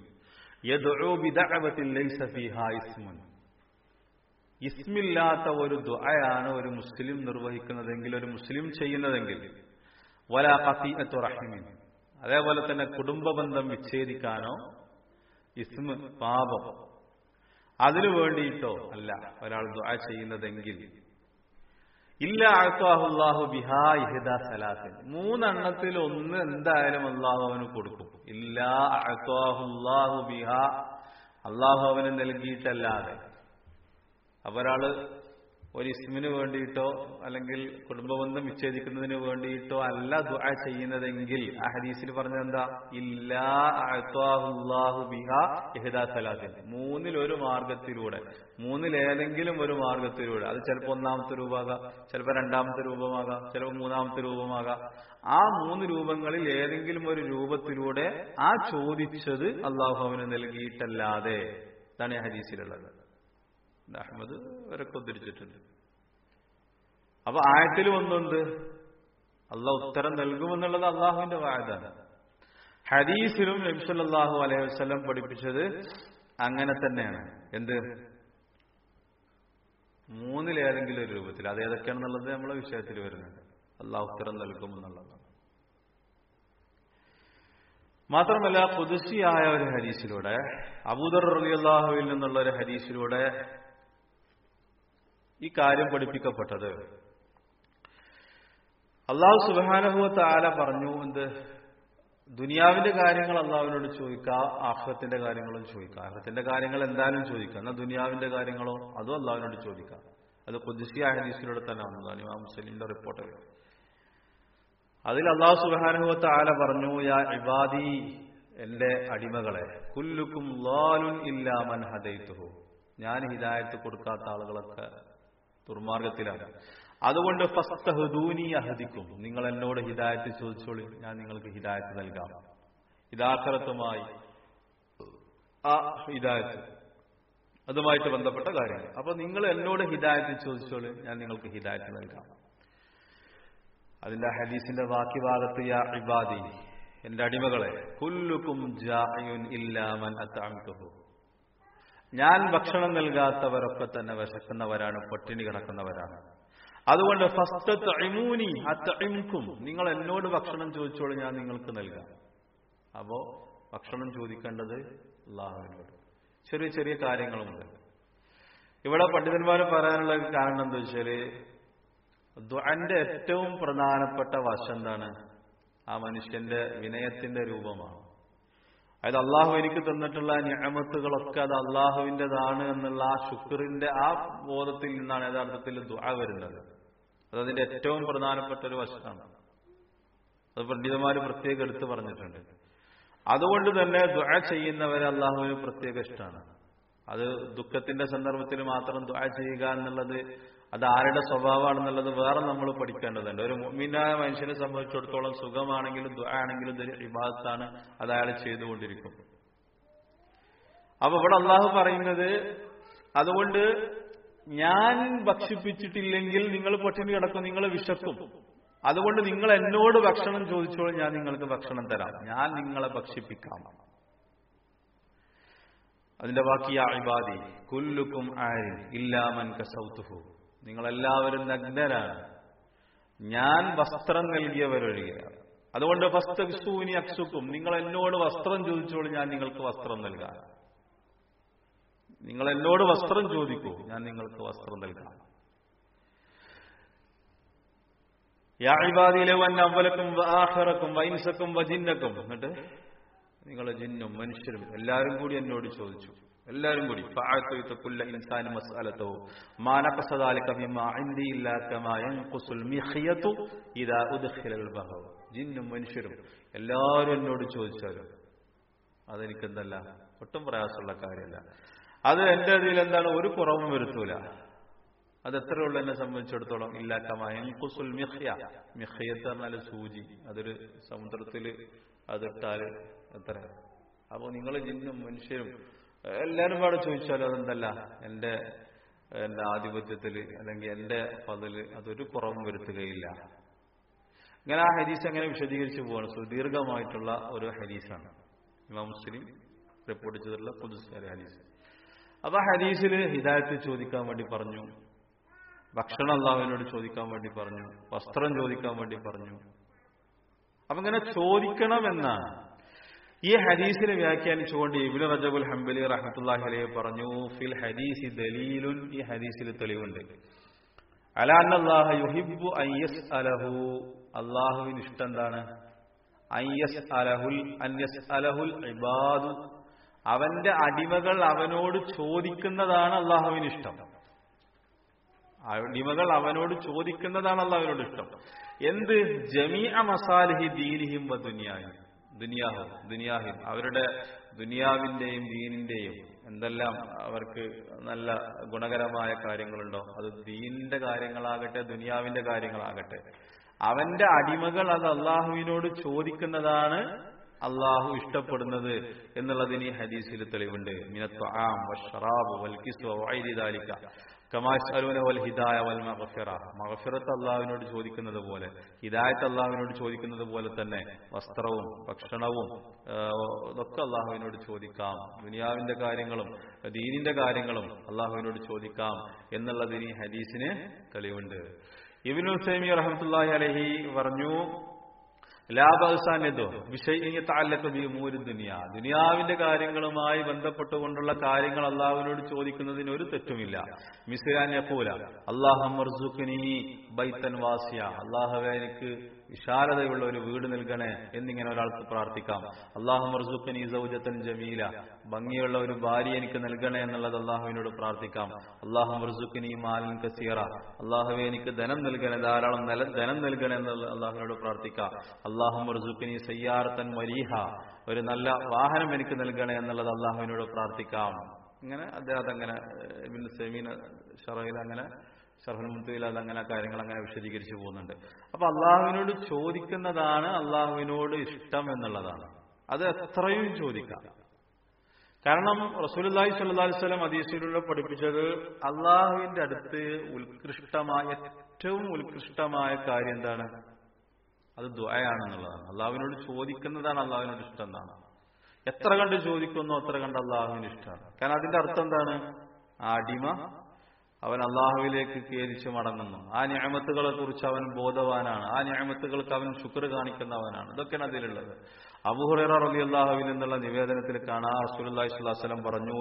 ഇസ്മില്ലാത്ത ഒരു ദുആയാണ് ഒരു മുസ്ലിം നിർവഹിക്കുന്നതെങ്കിൽ ഒരു മുസ്ലിം ചെയ്യുന്നതെങ്കിൽ വല കസീഅത്തു റഹിമിൻ അതേപോലെ തന്നെ കുടുംബ ബന്ധം വിച്ഛേദിക്കാനോ ഇസ്മ പാപം അതിനു വേണ്ടിയിട്ടോ അല്ല ഒരാൾ ദുആ ചെയ്യുന്നതെങ്കിൽ ഇല്ല അഴത്വാഹുല്ലാഹു ബിഹാ ഇഹിദ സലാത്തിൻ മൂന്നെണ്ണത്തിൽ ഒന്ന് എന്തായാലും അള്ളാഹു അവന് കൊടുക്കും ഇല്ല അഴത്വാഹുല്ലാഹു ബിഹാ അള്ളാഹു അവന് നൽകിയിട്ടല്ലാതെ അപ്പൊ ഒരാള് ഒരു ഇസ്മിന് വേണ്ടിയിട്ടോ അല്ലെങ്കിൽ കുടുംബബന്ധം വിച്ഛേദിക്കുന്നതിന് വേണ്ടിയിട്ടോ അല്ല ദുആ ചെയ്യുന്നതെങ്കിൽ ആ ഹദീസിൽ പറഞ്ഞത് എന്താ ഇല്ലാ അഅ്താഹുല്ലാഹു ബിഹാ ഇഹ്ദാ സലാത്തിൻ മൂന്നിൽ ഒരു മാർഗത്തിലൂടെ മൂന്നിൽ ഏതെങ്കിലും ഒരു മാർഗത്തിലൂടെ അത് ചിലപ്പോൾ ഒന്നാമത്തെ രൂപമാകാം ചിലപ്പോൾ രണ്ടാമത്തെ രൂപമാകാം ചിലപ്പോൾ മൂന്നാമത്തെ രൂപമാകാം ആ മൂന്ന് രൂപങ്ങളിൽ ഏതെങ്കിലും ഒരു രൂപത്തിലൂടെ ആ ചോദിച്ചത് അള്ളാഹു അവന് നൽകിയിട്ടല്ലാതെ ഇതാണ് ഈ ഹദീസിലുള്ളത് ഇത് അഹമ്മദ് വരൊക്കെ ഉദ്ധരിച്ചിട്ടുണ്ട് അപ്പൊ ആയത്തിൽ ഒന്നുണ്ട് അള്ളാഹ് ഉത്തരം നൽകുമെന്നുള്ളത് അള്ളാഹുവിന്റെ വായതാണ് ഹദീസിലും നബ്സല്ലാഹു അലൈഹി വസ്ലം പഠിപ്പിച്ചത് അങ്ങനെ തന്നെയാണ് എന്ത് മൂന്നിലേതെങ്കിലും ഒരു രൂപത്തിൽ അത് ഏതൊക്കെയാണെന്നുള്ളത് നമ്മളെ വിഷയത്തിൽ വരുന്നുണ്ട് അള്ളാഹു ഉത്തരം നൽകുമെന്നുള്ളതാണ് മാത്രമല്ല പുതുസിയായ ഒരു ഹദീസിലൂടെ അബൂദർ റലി അള്ളാഹുവിൽ നിന്നുള്ള ഒരു ഹദീസിലൂടെ ഈ കാര്യം പഠിപ്പിക്കപ്പെട്ടത് അള്ളാഹു സുബാനഹുവത്ത് ആല പറഞ്ഞു എന്ത് ദുനിയാവിന്റെ കാര്യങ്ങൾ അള്ളാഹുവിനോട് ചോദിക്കാം ആഹ്റത്തിന്റെ കാര്യങ്ങളും ചോദിക്കാം ആഹ്റത്തിന്റെ കാര്യങ്ങൾ എന്തായാലും ചോദിക്കാം എന്നാൽ ദുനിയാവിന്റെ കാര്യങ്ങളോ അതും അള്ളാഹുവിനോട് ചോദിക്കാം അത് കുദ്സിയ ഹദീസിലൂടെ തന്നെ വന്നതാണ് ഇമാം മുസ്ലിമിന്റെ റിപ്പോർട്ടിൽ അതിൽ അള്ളാഹു സുബാനുഹത്ത് ആല പറഞ്ഞു യാ ഇബാദി എന്റെ അടിമകളെ കുല്ലുക്കും ലാലുൻ ഇല്ലാമൻ ഹദൈത്തുഹു ഞാൻ ഹിദായത്ത് കൊടുക്കാത്ത ആളുകളൊക്കെ ദുർമാർഗത്തിലാണ് അതുകൊണ്ട് ഫസ്തഹദൂനി അഹദിക്കും നിങ്ങൾ എന്നോട് ഹിദായത്ത് ചോദിച്ചോളി ഞാൻ നിങ്ങൾക്ക് ഹിദായത്ത് നൽകാം ഹിദാഖരത്തുമായി ആ ഹിദായത്ത് അതുമായിട്ട് ബന്ധപ്പെട്ട കാര്യങ്ങൾ അപ്പൊ നിങ്ങൾ എന്നോട് ഹിദായത്ത് ചോദിച്ചോളി ഞാൻ നിങ്ങൾക്ക് ഹിദായത്ത് നൽകാം അതിന്റെ ഹദീസിന്റെ ബാക്കി ഭാഗത്ത് യാ ഇബാദി എന്റെ അടിമകളെ കുല്ലുക്കും ജായുൻ ഇല്ലാമൻ അത്താമിക്കഹു ഞാൻ ഭക്ഷണം നൽകാത്തവരൊക്കെ തന്നെ വിശക്കുന്നവരാണ് പട്ടിണി കിടക്കുന്നവരാണ് അതുകൊണ്ട് ഫസ്റ്റ് അഴിമൂനി അത്തഴിമുക്കും നിങ്ങൾ എന്നോട് ഭക്ഷണം ചോദിച്ചോളൂ ഞാൻ നിങ്ങൾക്ക് നൽകാം അപ്പോ ഭക്ഷണം ചോദിക്കേണ്ടത് അള്ളാഹുവിനോട് ചെറിയ ചെറിയ കാര്യങ്ങളുമുണ്ട് ഇവിടെ പണ്ഡിതന്മാർ പറയാനുള്ള കാരണം എന്താ വെച്ചാല് ദ്വാന്റെ ഏറ്റവും പ്രധാനപ്പെട്ട വശം എന്താണ് ആ മനുഷ്യന്റെ വിനയത്തിന്റെ രൂപമാണ് അതായത് അള്ളാഹു എനിക്ക് തന്നിട്ടുള്ള ഞാമത്തുകളൊക്കെ അത് അള്ളാഹുവിൻ്റെതാണ് എന്നുള്ള ആ ശുക്റിന്റെ ആ ബോധത്തിൽ നിന്നാണ് യഥാർത്ഥത്തിൽ ദ്വാ വരുന്നത് അതതിന്റെ ഏറ്റവും പ്രധാനപ്പെട്ട ഒരു വശമാണ് അത് പണ്ഡിതന്മാർ പ്രത്യേകം എടുത്തു പറഞ്ഞിട്ടുണ്ട് അതുകൊണ്ട് തന്നെ ദ്വാ ചെയ്യുന്നവരെ അള്ളാഹുവിന് പ്രത്യേക ഇഷ്ടമാണ് അത് ദുഃഖത്തിന്റെ സന്ദർഭത്തിൽ മാത്രം ദ്വാ ചെയ്യുക എന്നുള്ളത് അത് ആരുടെ സ്വഭാവമാണെന്നുള്ളത് വേറെ നമ്മൾ പഠിക്കേണ്ടതുണ്ട് ഒരു മുഅ്മിനായ മനുഷ്യനെ സംബന്ധിച്ചിടത്തോളം സുഖമാണെങ്കിലും ദ്വാ ആണെങ്കിലും ഇതൊരു ഇബാദത്താണ് അത് അയാൾ ചെയ്തുകൊണ്ടിരിക്കും അപ്പൊ ഇവിടെ അള്ളാഹു പറയുന്നത് അതുകൊണ്ട് ഞാൻ ഭക്ഷിപ്പിച്ചിട്ടില്ലെങ്കിൽ നിങ്ങൾ പട്ടിണി കിടക്കും നിങ്ങൾ വിശക്കും അതുകൊണ്ട് നിങ്ങൾ എന്നോട് ഭക്ഷണം ചോദിച്ചോളൂ ഞാൻ നിങ്ങൾക്ക് ഭക്ഷണം തരാം ഞാൻ നിങ്ങളെ ഭക്ഷിപ്പിക്കാം അതിന്റെ ബാക്കി ഇബാദി കുല്ലുക്കും ആരിൻ ഇല്ലാമൻ കസൗത്തുഹു നിങ്ങളെല്ലാവരും നഗ്നരാണ് ഞാൻ വസ്ത്രം നൽകിയവരൊഴികെയാണ് അതുകൊണ്ട് ഫസ്തൂനി അക്സുക്കും നിങ്ങൾ എന്നോട് വസ്ത്രം ചോദിച്ചോളൂ ഞാൻ നിങ്ങൾക്ക് വസ്ത്രം നൽകാം നിങ്ങൾ എന്നോട് വസ്ത്രം ചോദിക്കൂ ഞാൻ നിങ്ങൾക്ക് വസ്ത്രം നൽകാം യാഴിബാദിയിലെ വൻ അവലക്കും ആഹറക്കും വൈൻസക്കും വജിന്നക്കും എന്നിട്ട് നിങ്ങൾ ജിന്നും മനുഷ്യരും എല്ലാവരും കൂടി എന്നോട് ചോദിച്ചു എല്ലാവരും കൂടി ഫഅഅതുകുല്ല ഇൻസാനി മസ്അലതോ മാനഖസദാലിക മിമാ ഇൻദി ഇല്ലാ കമാ യൻഖുസുൽ മിഖ്യതു ഇദാ ഉദ്ഖിലൽ ബഹർ ജിന്നും മനുഷ്യരും എല്ലാവരും എന്നോട് ചോദിച്ചാലും അതെനിക്കെന്തല്ല ഒട്ടും പ്രയാസമുള്ള കാര്യമല്ല അത് എന്റെ അതിൽ എന്താണ് ഒരു കുറവും വരുത്തൂല അത് എത്രയുള്ള എന്നെ സംബന്ധിച്ചിടത്തോളം ഇല്ലാക്കമായൻകുസുൽ മിഹ്യ മിഹ്യത്ത് പറഞ്ഞാൽ സൂചി അതൊരു സമുദ്രത്തിൽ അതിട്ടാല് എത്ര അപ്പോൾ നിങ്ങൾ ജിന്നും മനുഷ്യരും എല്ലാവരും പാടെ ചോദിച്ചാലും അതെന്തല്ല എന്റെ എന്റെ ആധിപത്യത്തിൽ അല്ലെങ്കിൽ എന്റെ പതില് അതൊരു കുറവും വരുത്തുകയില്ല ഇങ്ങനെ ആ ഹരീസ് എങ്ങനെ വിശദീകരിച്ചു പോവാണ് സുദീർഘമായിട്ടുള്ള ഒരു ഹരീസാണ് ഇമാം മുസ്ലിം റിപ്പോർട്ട് ചെയ്തിട്ടുള്ള പുതുസാരി ഹരീസ് അപ്പൊ ഹരീസിൽ ഹിദായത്ത് ചോദിക്കാൻ വേണ്ടി പറഞ്ഞു ഭക്ഷണം അള്ളാഹുവിനോട് ചോദിക്കാൻ വേണ്ടി പറഞ്ഞു വസ്ത്രം ചോദിക്കാൻ വേണ്ടി പറഞ്ഞു അപ്പൊ ഇങ്ങനെ ചോദിക്കണമെന്നാണ് ഈ ഹദീസിനെ വ്യാഖ്യാനിച്ചുകൊണ്ട് ഇബിന് റജബുൽ ഹംബലി റഹ്മത്തുല്ലാഹി അലൈഹി പറഞ്ഞു ഫിൽ ഹദീസി ദലീലുൻ ഈ ഹദീസിൽ തെളിവുണ്ട് അലാഹ യുഹിബു അയ്യസ് അലഹു അള്ളാഹുവിന് ഇഷ്ടം എന്താണ് അയ്യസ് അലഹുൽ അന്യസ് അലഹുൽ ഇബാദു അവന്റെ അടിമകൾ അവനോട് ചോദിക്കുന്നതാണ് അള്ളാഹുവിന് ഇഷ്ടം അടിമകൾ അവനോട് ചോദിക്കുന്നതാണ് അള്ളാഹുവിനോട് ഇഷ്ടം എന്ത് ജമീഅ മസാലിഹി ദീനിഹിം വ ദുനിയാഹിം ദുനിയാഹും ദുനിയാഹിം അവരുടെ ദുനിയാവിന്റെയും ദീനിന്റെയും എന്തെല്ലാം അവർക്ക് നല്ല ഗുണകരമായ കാര്യങ്ങളുണ്ടോ അത് ദീനിന്റെ കാര്യങ്ങളാകട്ടെ ദുനിയാവിന്റെ കാര്യങ്ങളാകട്ടെ അവന്റെ അടിമകൾ അത് അള്ളാഹുവിനോട് ചോദിക്കുന്നതാണ് അള്ളാഹു ഇഷ്ടപ്പെടുന്നത് എന്നുള്ളതിന് ഈ ഹദീസിൽ തെളിവുണ്ട് മിനത്വാം വഷറാബ് വൽക്കിസ് വൈരിദാലിക്ക കമാശലൂന വൽ ഹിദായ വൽ മഗഫിറ മഗഫിറത്ത് അള്ളാഹുവിനോട് ചോദിക്കുന്നത് പോലെ ഹിദായത്ത് അള്ളാഹുവിനോട് ചോദിക്കുന്നത് പോലെ തന്നെ വസ്ത്രവും ഭക്ഷണവും ഇതൊക്കെ അള്ളാഹുവിനോട് ചോദിക്കാം ദുനിയാവിന്റെ കാര്യങ്ങളും ദീനിന്റെ കാര്യങ്ങളും അള്ളാഹുവിനോട് ചോദിക്കാം എന്നുള്ളതിന് ഈ ഹദീസിന് തെളിവുണ്ട് ഇബിനു സൈമി റഹമത്തുല്ലാഹി അലഹി പറഞ്ഞു ലാഭസാന്യതോ ദുനിയ ദുനിയാവിന്റെ കാര്യങ്ങളുമായി ബന്ധപ്പെട്ടുകൊണ്ടുള്ള കാര്യങ്ങൾ അള്ളാഹുവിനോട് ചോദിക്കുന്നതിന് ഒരു തെറ്റുമില്ല മിസ്ലാന്യക്കൂല അള്ളാഹുനി ബൈത്തൻ വാസിയ അള്ളാഹുവെ എനിക്ക് വിശാലതയുള്ള ഒരു വീട് നൽകണേ എന്നിങ്ങനെ ഒരാൾക്ക് പ്രാർത്ഥിക്കാം അള്ളാഹു മർസുഖനി സൗജത്തൻ ജമീല ഭംഗിയുള്ള ഒരു ഭാര്യ എനിക്ക് നൽകണേ എന്നുള്ളത് അള്ളാഹുവിനോട് പ്രാർത്ഥിക്കാം അള്ളാഹു മർസുഖനി മാലിൻ കസീറ അള്ളാഹുവെ എനിക്ക് ധനം നൽകണേ ധാരാളം ധനം നൽകണേ എന്നുള്ള അള്ളാഹുവിനോട് പ്രാർത്ഥിക്കാം അള്ളാഹു മർസുഖനി സയ്യാറത്തൻ മരീഹ ഒരു നല്ല വാഹനം എനിക്ക് നൽകണേ എന്നുള്ളത് അള്ളാഹുവിനോട് പ്രാർത്ഥിക്കാം ഇങ്ങനെ അദ്ദേഹം അങ്ങനെ സെമീന ഷറയിൽ അങ്ങനെ ഷർഹൽ മുത്തുവിൽ അതങ്ങനെ കാര്യങ്ങൾ അങ്ങനെ വിശദീകരിച്ചു പോകുന്നുണ്ട് അപ്പൊ അള്ളാഹുവിനോട് ചോദിക്കുന്നതാണ് അള്ളാഹുവിനോട് ഇഷ്ടം എന്നുള്ളതാണ് അത് എത്രയും ചോദിക്കാം കാരണം റസൂലി സല്ലി സ്വലം അദീസിലൂടെ പഠിപ്പിച്ചത് അള്ളാഹുവിന്റെ അടുത്ത് ഉത്കൃഷ്ടമായ ഏറ്റവും ഉത്കൃഷ്ടമായ കാര്യം എന്താണ് അത് ദ്വയാണെന്നുള്ളതാണ് അള്ളാഹുവിനോട് ചോദിക്കുന്നതാണ് അള്ളാഹുവിനോട് ഇഷ്ടം എന്നാണ് എത്ര കണ്ട് ചോദിക്കുന്നോ അത്ര കണ്ട് അള്ളാഹുവിന് ഇഷ്ടമാണ് കാരണം അതിന്റെ അർത്ഥം എന്താണ് ആ അടിമ അവൻ അള്ളാഹുവിലേക്ക് കേരിച്ച് മടങ്ങുന്നു ആ ന്യാമത്തുകളെ കുറിച്ച് അവൻ ബോധവാനാണ് ആ ന്യാമത്തുകൾക്ക് അവൻ ശുക്ർ കാണിക്കുന്നവനാണ് ഇതൊക്കെയാണ് അതിലുള്ളത് അബുഹുറ റബി അള്ളാഹുവിൽ നിന്നുള്ള നിവേദനത്തിൽ കാണാം റസൂലി സ്വലാസ്ലം പറഞ്ഞു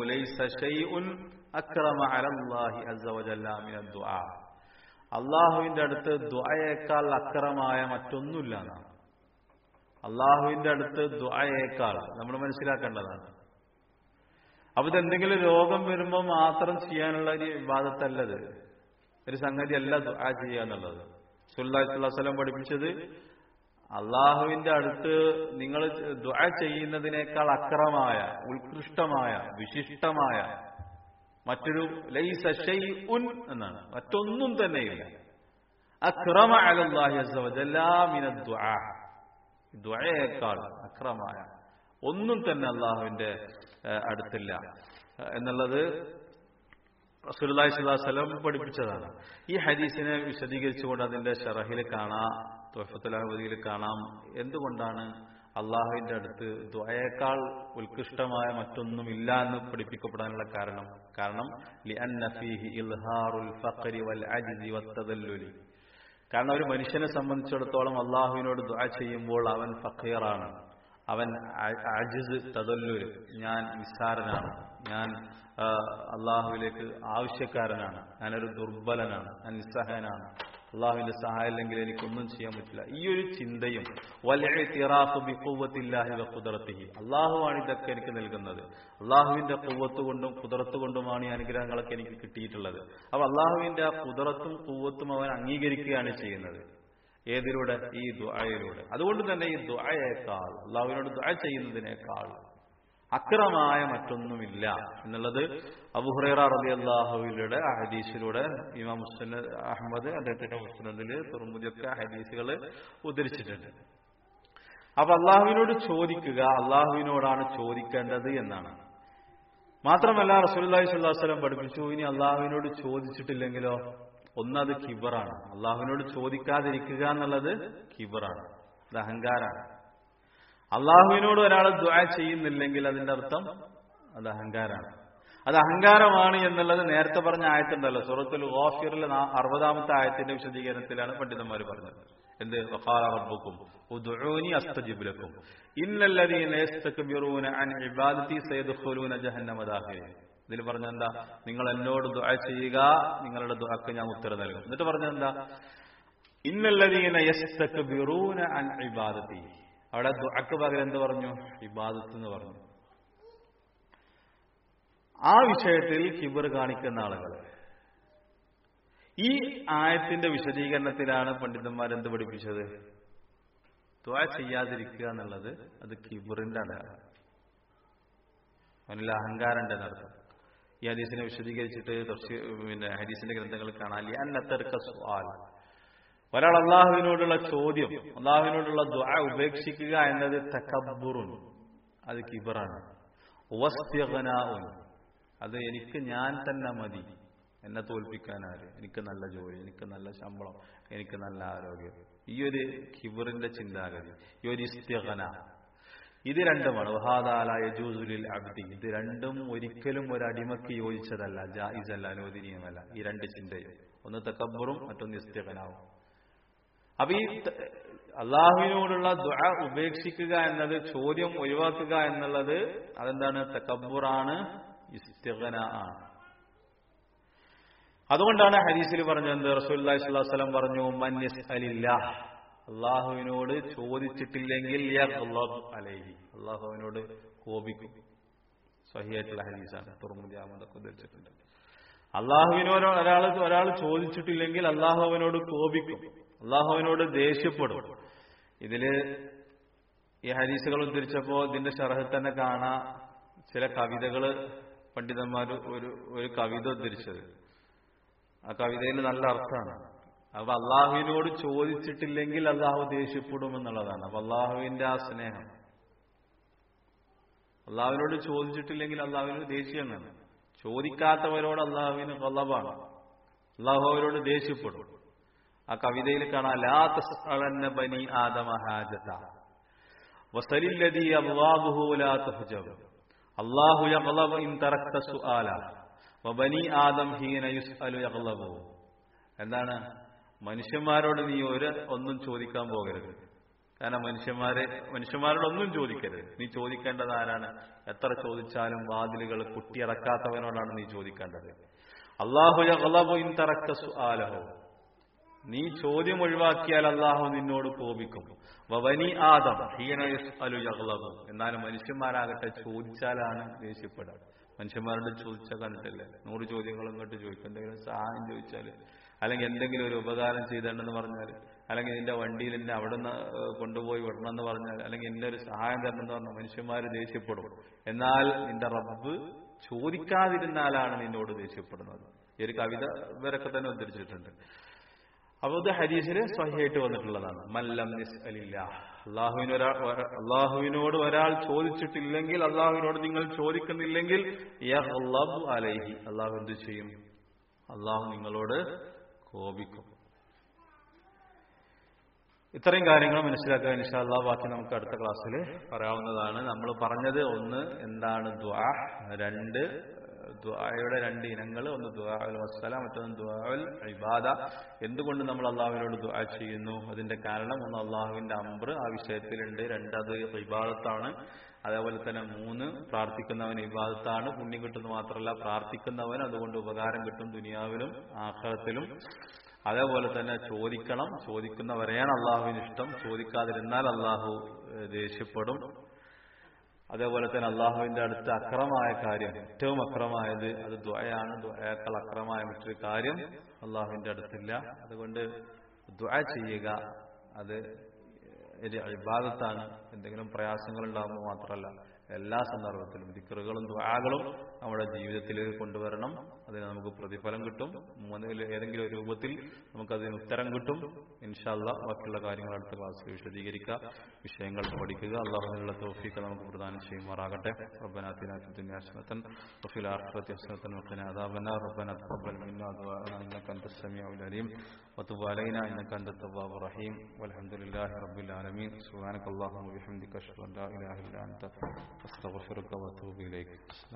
അള്ളാഹുവിന്റെ അടുത്ത് ദ്വയേക്കാൾ അക്രമായ മറ്റൊന്നുമില്ല എന്നാണ് അള്ളാഹുവിന്റെ അടുത്ത് ദ്വയേക്കാൾ നമ്മൾ മനസ്സിലാക്കേണ്ടതാണ് അപ്പൊ ഇതെന്തെങ്കിലും രോഗം വരുമ്പോൾ മാത്രം ചെയ്യാനുള്ള ഒരു വിവാദത്തല്ലത് ഒരു സംഗതി അല്ല ദുആ ചെയ്യാന്നുള്ളത് സുല്ലാസ്ലം പഠിപ്പിച്ചത് അള്ളാഹുവിന്റെ അടുത്ത് നിങ്ങൾ ദുആ ചെയ്യുന്നതിനേക്കാൾ അക്രമായ ഉത്കൃഷ്ടമായ വിശിഷ്ടമായ മറ്റൊരു ലൈസ ഉൻ എന്നാണ് മറ്റൊന്നും തന്നെയില്ല അക്രമ അലല്ലാഹി അസ്സവജല്ലാമിന ദുആ ദുആയേക്കാൾ അക്രമായ ഒന്നും തന്നെ അള്ളാഹുവിന്റെ അടുത്തില്ല എന്നുള്ളത് റസൂലി സ്വലാസ്ലം പഠിപ്പിച്ചതാണ് ഈ ഹദീസിനെ വിശദീകരിച്ചുകൊണ്ട് അതിന്റെ ഷറഹിൽ കാണാം തൊഫത്തുലാഹുദിയിൽ കാണാം എന്തുകൊണ്ടാണ് അള്ളാഹുവിന്റെ അടുത്ത് ദ്വയേക്കാൾ ഉത്കൃഷ്ടമായ മറ്റൊന്നുമില്ല എന്ന് പഠിപ്പിക്കപ്പെടാനുള്ള കാരണം കാരണം കാരണം ഒരു മനുഷ്യനെ സംബന്ധിച്ചിടത്തോളം അള്ളാഹുവിനോട് ദ്വാ ചെയ്യുമ്പോൾ അവൻ ഫക്കീറാണ് അവൻ അജിസ് തദല്ലൂര് ഞാൻ നിസ്സാരനാണ് ഞാൻ അള്ളാഹുവിലേക്ക് ആവശ്യക്കാരനാണ് ഞാനൊരു ദുർബലനാണ് ഞാൻ നിസ്സഹനാണ് അള്ളാഹുവിന്റെ സഹായം ഇല്ലെങ്കിൽ എനിക്കൊന്നും ചെയ്യാൻ പറ്റില്ല ഈ ഒരു ചിന്തയും വലിയ കുതിർത്തിഹി അള്ളാഹുവാണ് ഇതൊക്കെ എനിക്ക് നൽകുന്നത് അള്ളാഹുവിന്റെ കുവത്ത് കൊണ്ടും കുതിർത്ത് കൊണ്ടുമാണ് ഈ അനുഗ്രഹങ്ങളൊക്കെ എനിക്ക് കിട്ടിയിട്ടുള്ളത് അപ്പൊ അള്ളാഹുവിന്റെ ആ കുതിരത്തും കുവത്തും അവൻ അംഗീകരിക്കുകയാണ് ചെയ്യുന്നത് ഏതിലൂടെ ഈ ദുആയിലൂടെ അതുകൊണ്ട് തന്നെ ഈ ദുആയേക്കാൾ അള്ളാഹുവിനോട് ദുആ ചെയ്യുന്നതിനേക്കാൾ അക്രമായ മറ്റൊന്നുമില്ല എന്നുള്ളത് അബുഹുറൈറ റബി അള്ളാഹുവിലൂടെ ആ ഹദീസിലൂടെ ഇമാം മുസ്ലിം അഹമ്മദ് അദ്ദേഹത്തിന്റെ മുസ്ലിദില് തുറമുദിയൊക്കെ ഹദീസുകൾ ഉദ്ധരിച്ചിട്ടുണ്ട് അപ്പൊ അള്ളാഹുവിനോട് ചോദിക്കുക അള്ളാഹുവിനോടാണ് ചോദിക്കേണ്ടത് എന്നാണ് മാത്രമല്ല റസൂലി സ്വല്ലാസ്ലം പഠിപ്പിച്ചു ഇനി അള്ളാഹുവിനോട് ചോദിച്ചിട്ടില്ലെങ്കിലോ ഒന്നത് കിബറാണ് അള്ളാഹുവിനോട് ചോദിക്കാതിരിക്കുക എന്നുള്ളത് കിബറാണ് അത് അഹങ്കാരാണ് അള്ളാഹുവിനോട് ഒരാൾ ദ്വാ ചെയ്യുന്നില്ലെങ്കിൽ അതിന്റെ അർത്ഥം അത് അഹങ്കാരാണ് അത് അഹങ്കാരമാണ് എന്നുള്ളത് നേരത്തെ പറഞ്ഞ ആയത്തുണ്ടല്ലോ സൂറത്തുൽ ഗോഫിറിലെ അറുപതാമത്തെ ആയത്തിന്റെ വിശദീകരണത്തിലാണ് പണ്ഡിതന്മാർ പറഞ്ഞത് എന്ത് റബ്ബുക്കും ഉദ്ഊനി അസ്തജിബുലക്കും ഇന്നല്ലദീന യസ്തക്ബിറൂന അൻ ഇബാദതി സയദ്ഖുലൂന ജഹന്നമ ദാഖിലീൻ ഇതിൽ പറഞ്ഞ എന്താ നിങ്ങൾ എന്നോട് ദുആ ചെയ്യുക നിങ്ങളുടെ ദുആക്ക് ഞാൻ ഉത്തരം നൽകും എന്നിട്ട് പറഞ്ഞ എന്താ ഇന്നല്ലദീന യസ്തക്ബിറൂന അൻ ഇബാദതി അവിടെ ദുആക്ക് പകരം എന്ത് പറഞ്ഞു ഇബാദത്ത് എന്ന് പറഞ്ഞു ആ വിഷയത്തിൽ കിബർ കാണിക്കുന്ന ആളുകൾ ഈ ആയത്തിന്റെ വിശദീകരണത്തിലാണ് പണ്ഡിതന്മാർ എന്ത് പഠിപ്പിച്ചത് ദ്വാ ചെയ്യാതിരിക്കുക എന്നുള്ളത് അത് കിബറിന്റെ അടയാളം അവനിൽ അഹങ്കാരന്റെ നടത്തം ഈ ഹദീസിനെ വിശദീകരിച്ചിട്ട് തഫ്സീർ പിന്നെ ഹദീസിന്റെ ഗ്രന്ഥങ്ങൾ കാണാൻ അന്നത്തർക്ക സ്വാൽ ഒരാൾ അള്ളാഹുവിനോടുള്ള ചോദ്യം അള്ളാഹുവിനോടുള്ള ദ്വാ ഉപേക്ഷിക്കുക എന്നത് തക്കബുറുൻ അത് കിബറാണ് വസ്ത്യഗനാഉൻ അത് എനിക്ക് ഞാൻ തന്നെ മതി എന്നെ തോൽപ്പിക്കാനാര് എനിക്ക് നല്ല ജോലി എനിക്ക് നല്ല ശമ്പളം എനിക്ക് നല്ല ആരോഗ്യം ഈ ഒരു കിബറിന്റെ ചിന്താഗതി ഈ ഒരു ഇസ്ത്യഗന ഇത് രണ്ടുമാണ് വഹാദാല യജൂസുലിൽ അബ്ദി ഇത് രണ്ടും ഒരിക്കലും ഒരു അടിമക്ക് യോജിച്ചതല്ല ജായിസല്ല അനുവദനീയമല്ല ഈ രണ്ട് ചിന്തയും ഒന്ന് തക്കബറും മറ്റൊന്ന് ഇസ്ത്യഗനാവും അപ്പൊ ഈ ത- അള്ളാഹുവിനോടുള്ള ദുആ ഉപേക്ഷിക്കുക എന്നത് ചോദ്യം ഒഴിവാക്കുക എന്നുള്ളത് അതെന്താണ് തക്കബുറാണ് ഇസ്തിഗ്ന ആണ് അതുകൊണ്ടാണ് ഹദീസിൽ പറഞ്ഞത് റസൂലുള്ളാഹി സ്വല്ലല്ലാഹു അലൈഹി വസല്ലം പറഞ്ഞു മൻ യസ്അലില്ലാഹ് അള്ളാഹുവിനോട് ചോദിച്ചിട്ടില്ലെങ്കിൽ യഗ്ളബ് അലൈഹി അള്ളാഹു അവനോട് കോപിക്കും സഹിയായിട്ടുള്ള ഹദീസാണ് തുറമുദി അഹമ്മദൊക്കെ ഉദ്ധരിച്ചിട്ടുണ്ട് അള്ളാഹുവിനോട് ഒരാൾ ഒരാൾ ചോദിച്ചിട്ടില്ലെങ്കിൽ അള്ളാഹു അവനോട് കോപിക്കും അള്ളാഹു അവനോട് ദേഷ്യപ്പെടും ഇതില് ഈ ഹരീസുകൾ ഉദ്ധരിച്ചപ്പോ ഇതിന്റെ ഷറഹിൽ തന്നെ കാണാം ചില കവിതകള് പണ്ഡിതന്മാർ ഒരു ഒരു കവിത ഉദ്ധരിച്ചത് ആ കവിതയിൽ നല്ല അർത്ഥമാണ് അപ്പൊ അള്ളാഹുവിനോട് ചോദിച്ചിട്ടില്ലെങ്കിൽ അള്ളാഹു ദേഷ്യപ്പെടും എന്നുള്ളതാണ് അപ്പൊ അള്ളാഹുവിന്റെ ആ സ്നേഹം അള്ളാഹുവിനോട് ചോദിച്ചിട്ടില്ലെങ്കിൽ അള്ളാഹുവിന് ദേഷ്യമാണ് ചോദിക്കാത്തവരോട് അള്ളാഹുവിന് കൊല്ലമാണ് അള്ളാഹു അവരോട് ദേഷ്യപ്പെടും ആ കവിതയിൽ കാണാം ലാ തസ്അലന്ന ബനി ആദമ ഹാജത വസലില്ലദി അബ്വാബുഹു ലാ തഹ്ജബ് അല്ലാഹു യഗ്ളബു ഇൻ തറക്ത സുആല വബനി ആദം ഹീന യുസ്അലു യഗ്ളബു എന്താണ് മനുഷ്യന്മാരോട് നീ ഒരു ഒന്നും ചോദിക്കാൻ പോകരുത് കാരണം മനുഷ്യന്മാരെ മനുഷ്യന്മാരോട് ഒന്നും ചോദിക്കരുത് നീ ചോദിക്കേണ്ടത് ആരാണ് എത്ര ചോദിച്ചാലും വാതിലുകൾ കുട്ടിയടക്കാത്തവനോടാണ് നീ ചോദിക്കേണ്ടത് അള്ളാഹു യഗ്ളബു ഇൻ തറക്ത സുആലഹു നീ ചോദ്യം ഒഴിവാക്കിയാൽ അള്ളാഹു നിന്നോട് കോപിക്കും വവനി ആദം അലു യഗ്ലബു എന്നാലും മനുഷ്യന്മാരാകട്ടെ ചോദിച്ചാലാണ് ദേഷ്യപ്പെടുക മനുഷ്യന്മാരോട് ചോദിച്ചാൽ കണ്ടിട്ടില്ലേ നൂറ് ചോദ്യങ്ങൾ ഇങ്ങോട്ട് ചോദിക്കും എന്തെങ്കിലും സഹായം ചോദിച്ചാൽ അല്ലെങ്കിൽ എന്തെങ്കിലും ഒരു ഉപകാരം ചെയ്തിട്ടുണ്ടെന്ന് പറഞ്ഞാൽ അല്ലെങ്കിൽ നിന്റെ വണ്ടിയിൽ എന്നെ അവിടെ നിന്ന് കൊണ്ടുപോയി വിടണമെന്ന് പറഞ്ഞാൽ അല്ലെങ്കിൽ എന്റെ ഒരു സഹായം തരണമെന്ന് പറഞ്ഞാൽ മനുഷ്യന്മാർ ദേഷ്യപ്പെടും എന്നാൽ നിന്റെ റബ്ബ് ചോദിക്കാതിരുന്നാലാണ് നിന്നോട് ദേഷ്യപ്പെടുന്നത് ഈ ഒരു കവിത ഇവരൊക്കെ തന്നെ ഉദ്ധരിച്ചിട്ടുണ്ട് അപ്പൊ ഇത് ഹദീസിൽ സ്വഹിയായിട്ട് വന്നിട്ടുള്ളതാണ് മല്ലം നിസ്അലില്ല അള്ളാഹുവിന് ഒരാൾ അള്ളാഹുവിനോട് ഒരാൾ ചോദിച്ചിട്ടില്ലെങ്കിൽ അള്ളാഹുവിനോട് നിങ്ങൾ ചോദിക്കുന്നില്ലെങ്കിൽ യഗ്ളബു അലൈഹി അള്ളാഹു എന്ത് ചെയ്യും അള്ളാഹു നിങ്ങളോട് കോപിക്കും ഇത്രയും കാര്യങ്ങൾ മനസ്സിലാക്കാൻ ഇൻഷാല്ലാ ബാക്കി നമുക്ക് അടുത്ത ക്ലാസ്സിൽ പറയാവുന്നതാണ് നമ്മൾ പറഞ്ഞത് ഒന്ന് എന്താണ് ദ്വാ രണ്ട് ദ്വായുടെ രണ്ട് ഇനങ്ങൾ ഒന്ന് ദ്വാൽ വസ്സല മറ്റൊന്ന് ദ്വാൽ ഇബാദ എന്തുകൊണ്ട് നമ്മൾ അള്ളാഹുവിനോട് ദ്വാ ചെയ്യുന്നു അതിന്റെ കാരണം ഒന്ന് അള്ളാഹുവിന്റെ അമ്പർ ആ വിഷയത്തിലുണ്ട് രണ്ടത് ഇബാദത്താണ് അതേപോലെ തന്നെ മൂന്ന് പ്രാർത്ഥിക്കുന്നവൻ ഇബാദത്താണ് പുണ്യം കിട്ടുന്നത് മാത്രമല്ല പ്രാർത്ഥിക്കുന്നവൻ അതുകൊണ്ട് ഉപകാരം കിട്ടും ദുനിയാവിലും ആഖിറത്തിലും അതേപോലെ തന്നെ ചോദിക്കണം ചോദിക്കുന്നവരെയാണ് അള്ളാഹുവിന് ഇഷ്ടം ചോദിക്കാതിരുന്നാൽ അള്ളാഹു ഏഹ്, ദേഷ്യപ്പെടും അതേപോലെ തന്നെ അള്ളാഹുവിന്റെ അടുത്ത് അക്രമായ കാര്യം ഏറ്റവും അക്രമായത് അത് ദ്വയാണ് ദ്വയേക്കാൾ അക്രമായ മറ്റൊരു കാര്യം അള്ളാഹുവിന്റെ അടുത്തില്ല അതുകൊണ്ട് ദ്വ ചെയ്യുക അത് ഒരു ഇബാദത്താണ് എന്തെങ്കിലും പ്രയാസങ്ങൾ ഉണ്ടാകുമ്പോൾ മാത്രമല്ല എല്ലാ സന്ദർഭത്തിലും ദിക്കറുകളും ദ്വാകളും നമ്മുടെ ജീവിതത്തിൽ കൊണ്ടുവരണം അതിന് നമുക്ക് പ്രതിഫലം കിട്ടും മൂന്നിൽ ഏതെങ്കിലും ഒരു രൂപത്തിൽ നമുക്കതിന് ഉത്തരം കിട്ടും ഇൻഷാല്ല ബാക്കിയുള്ള കാര്യങ്ങൾ അടുത്ത ക്ലാസ്സിൽ വിശദീകരിക്കുക വിഷയങ്ങൾ പഠിക്കുക അള്ളാഹുവിനുള്ള തോഫിക്ക് നമുക്ക് പ്രദാനം ചെയ്യുമാറാകട്ടെ ربنا آتنا في الدنيا حسنة وفي الآخرة حسنة وقنا عذاب النار ربنا تقبل منا دعاءنا إنك أنت السميع العليم وتب علينا إنك أنت التواب الرحيم والحمد لله رب العالمين سبحانك اللهم وبحمدك أشهد أن لا إله إلا أنت أستغفرك وأتوب إليك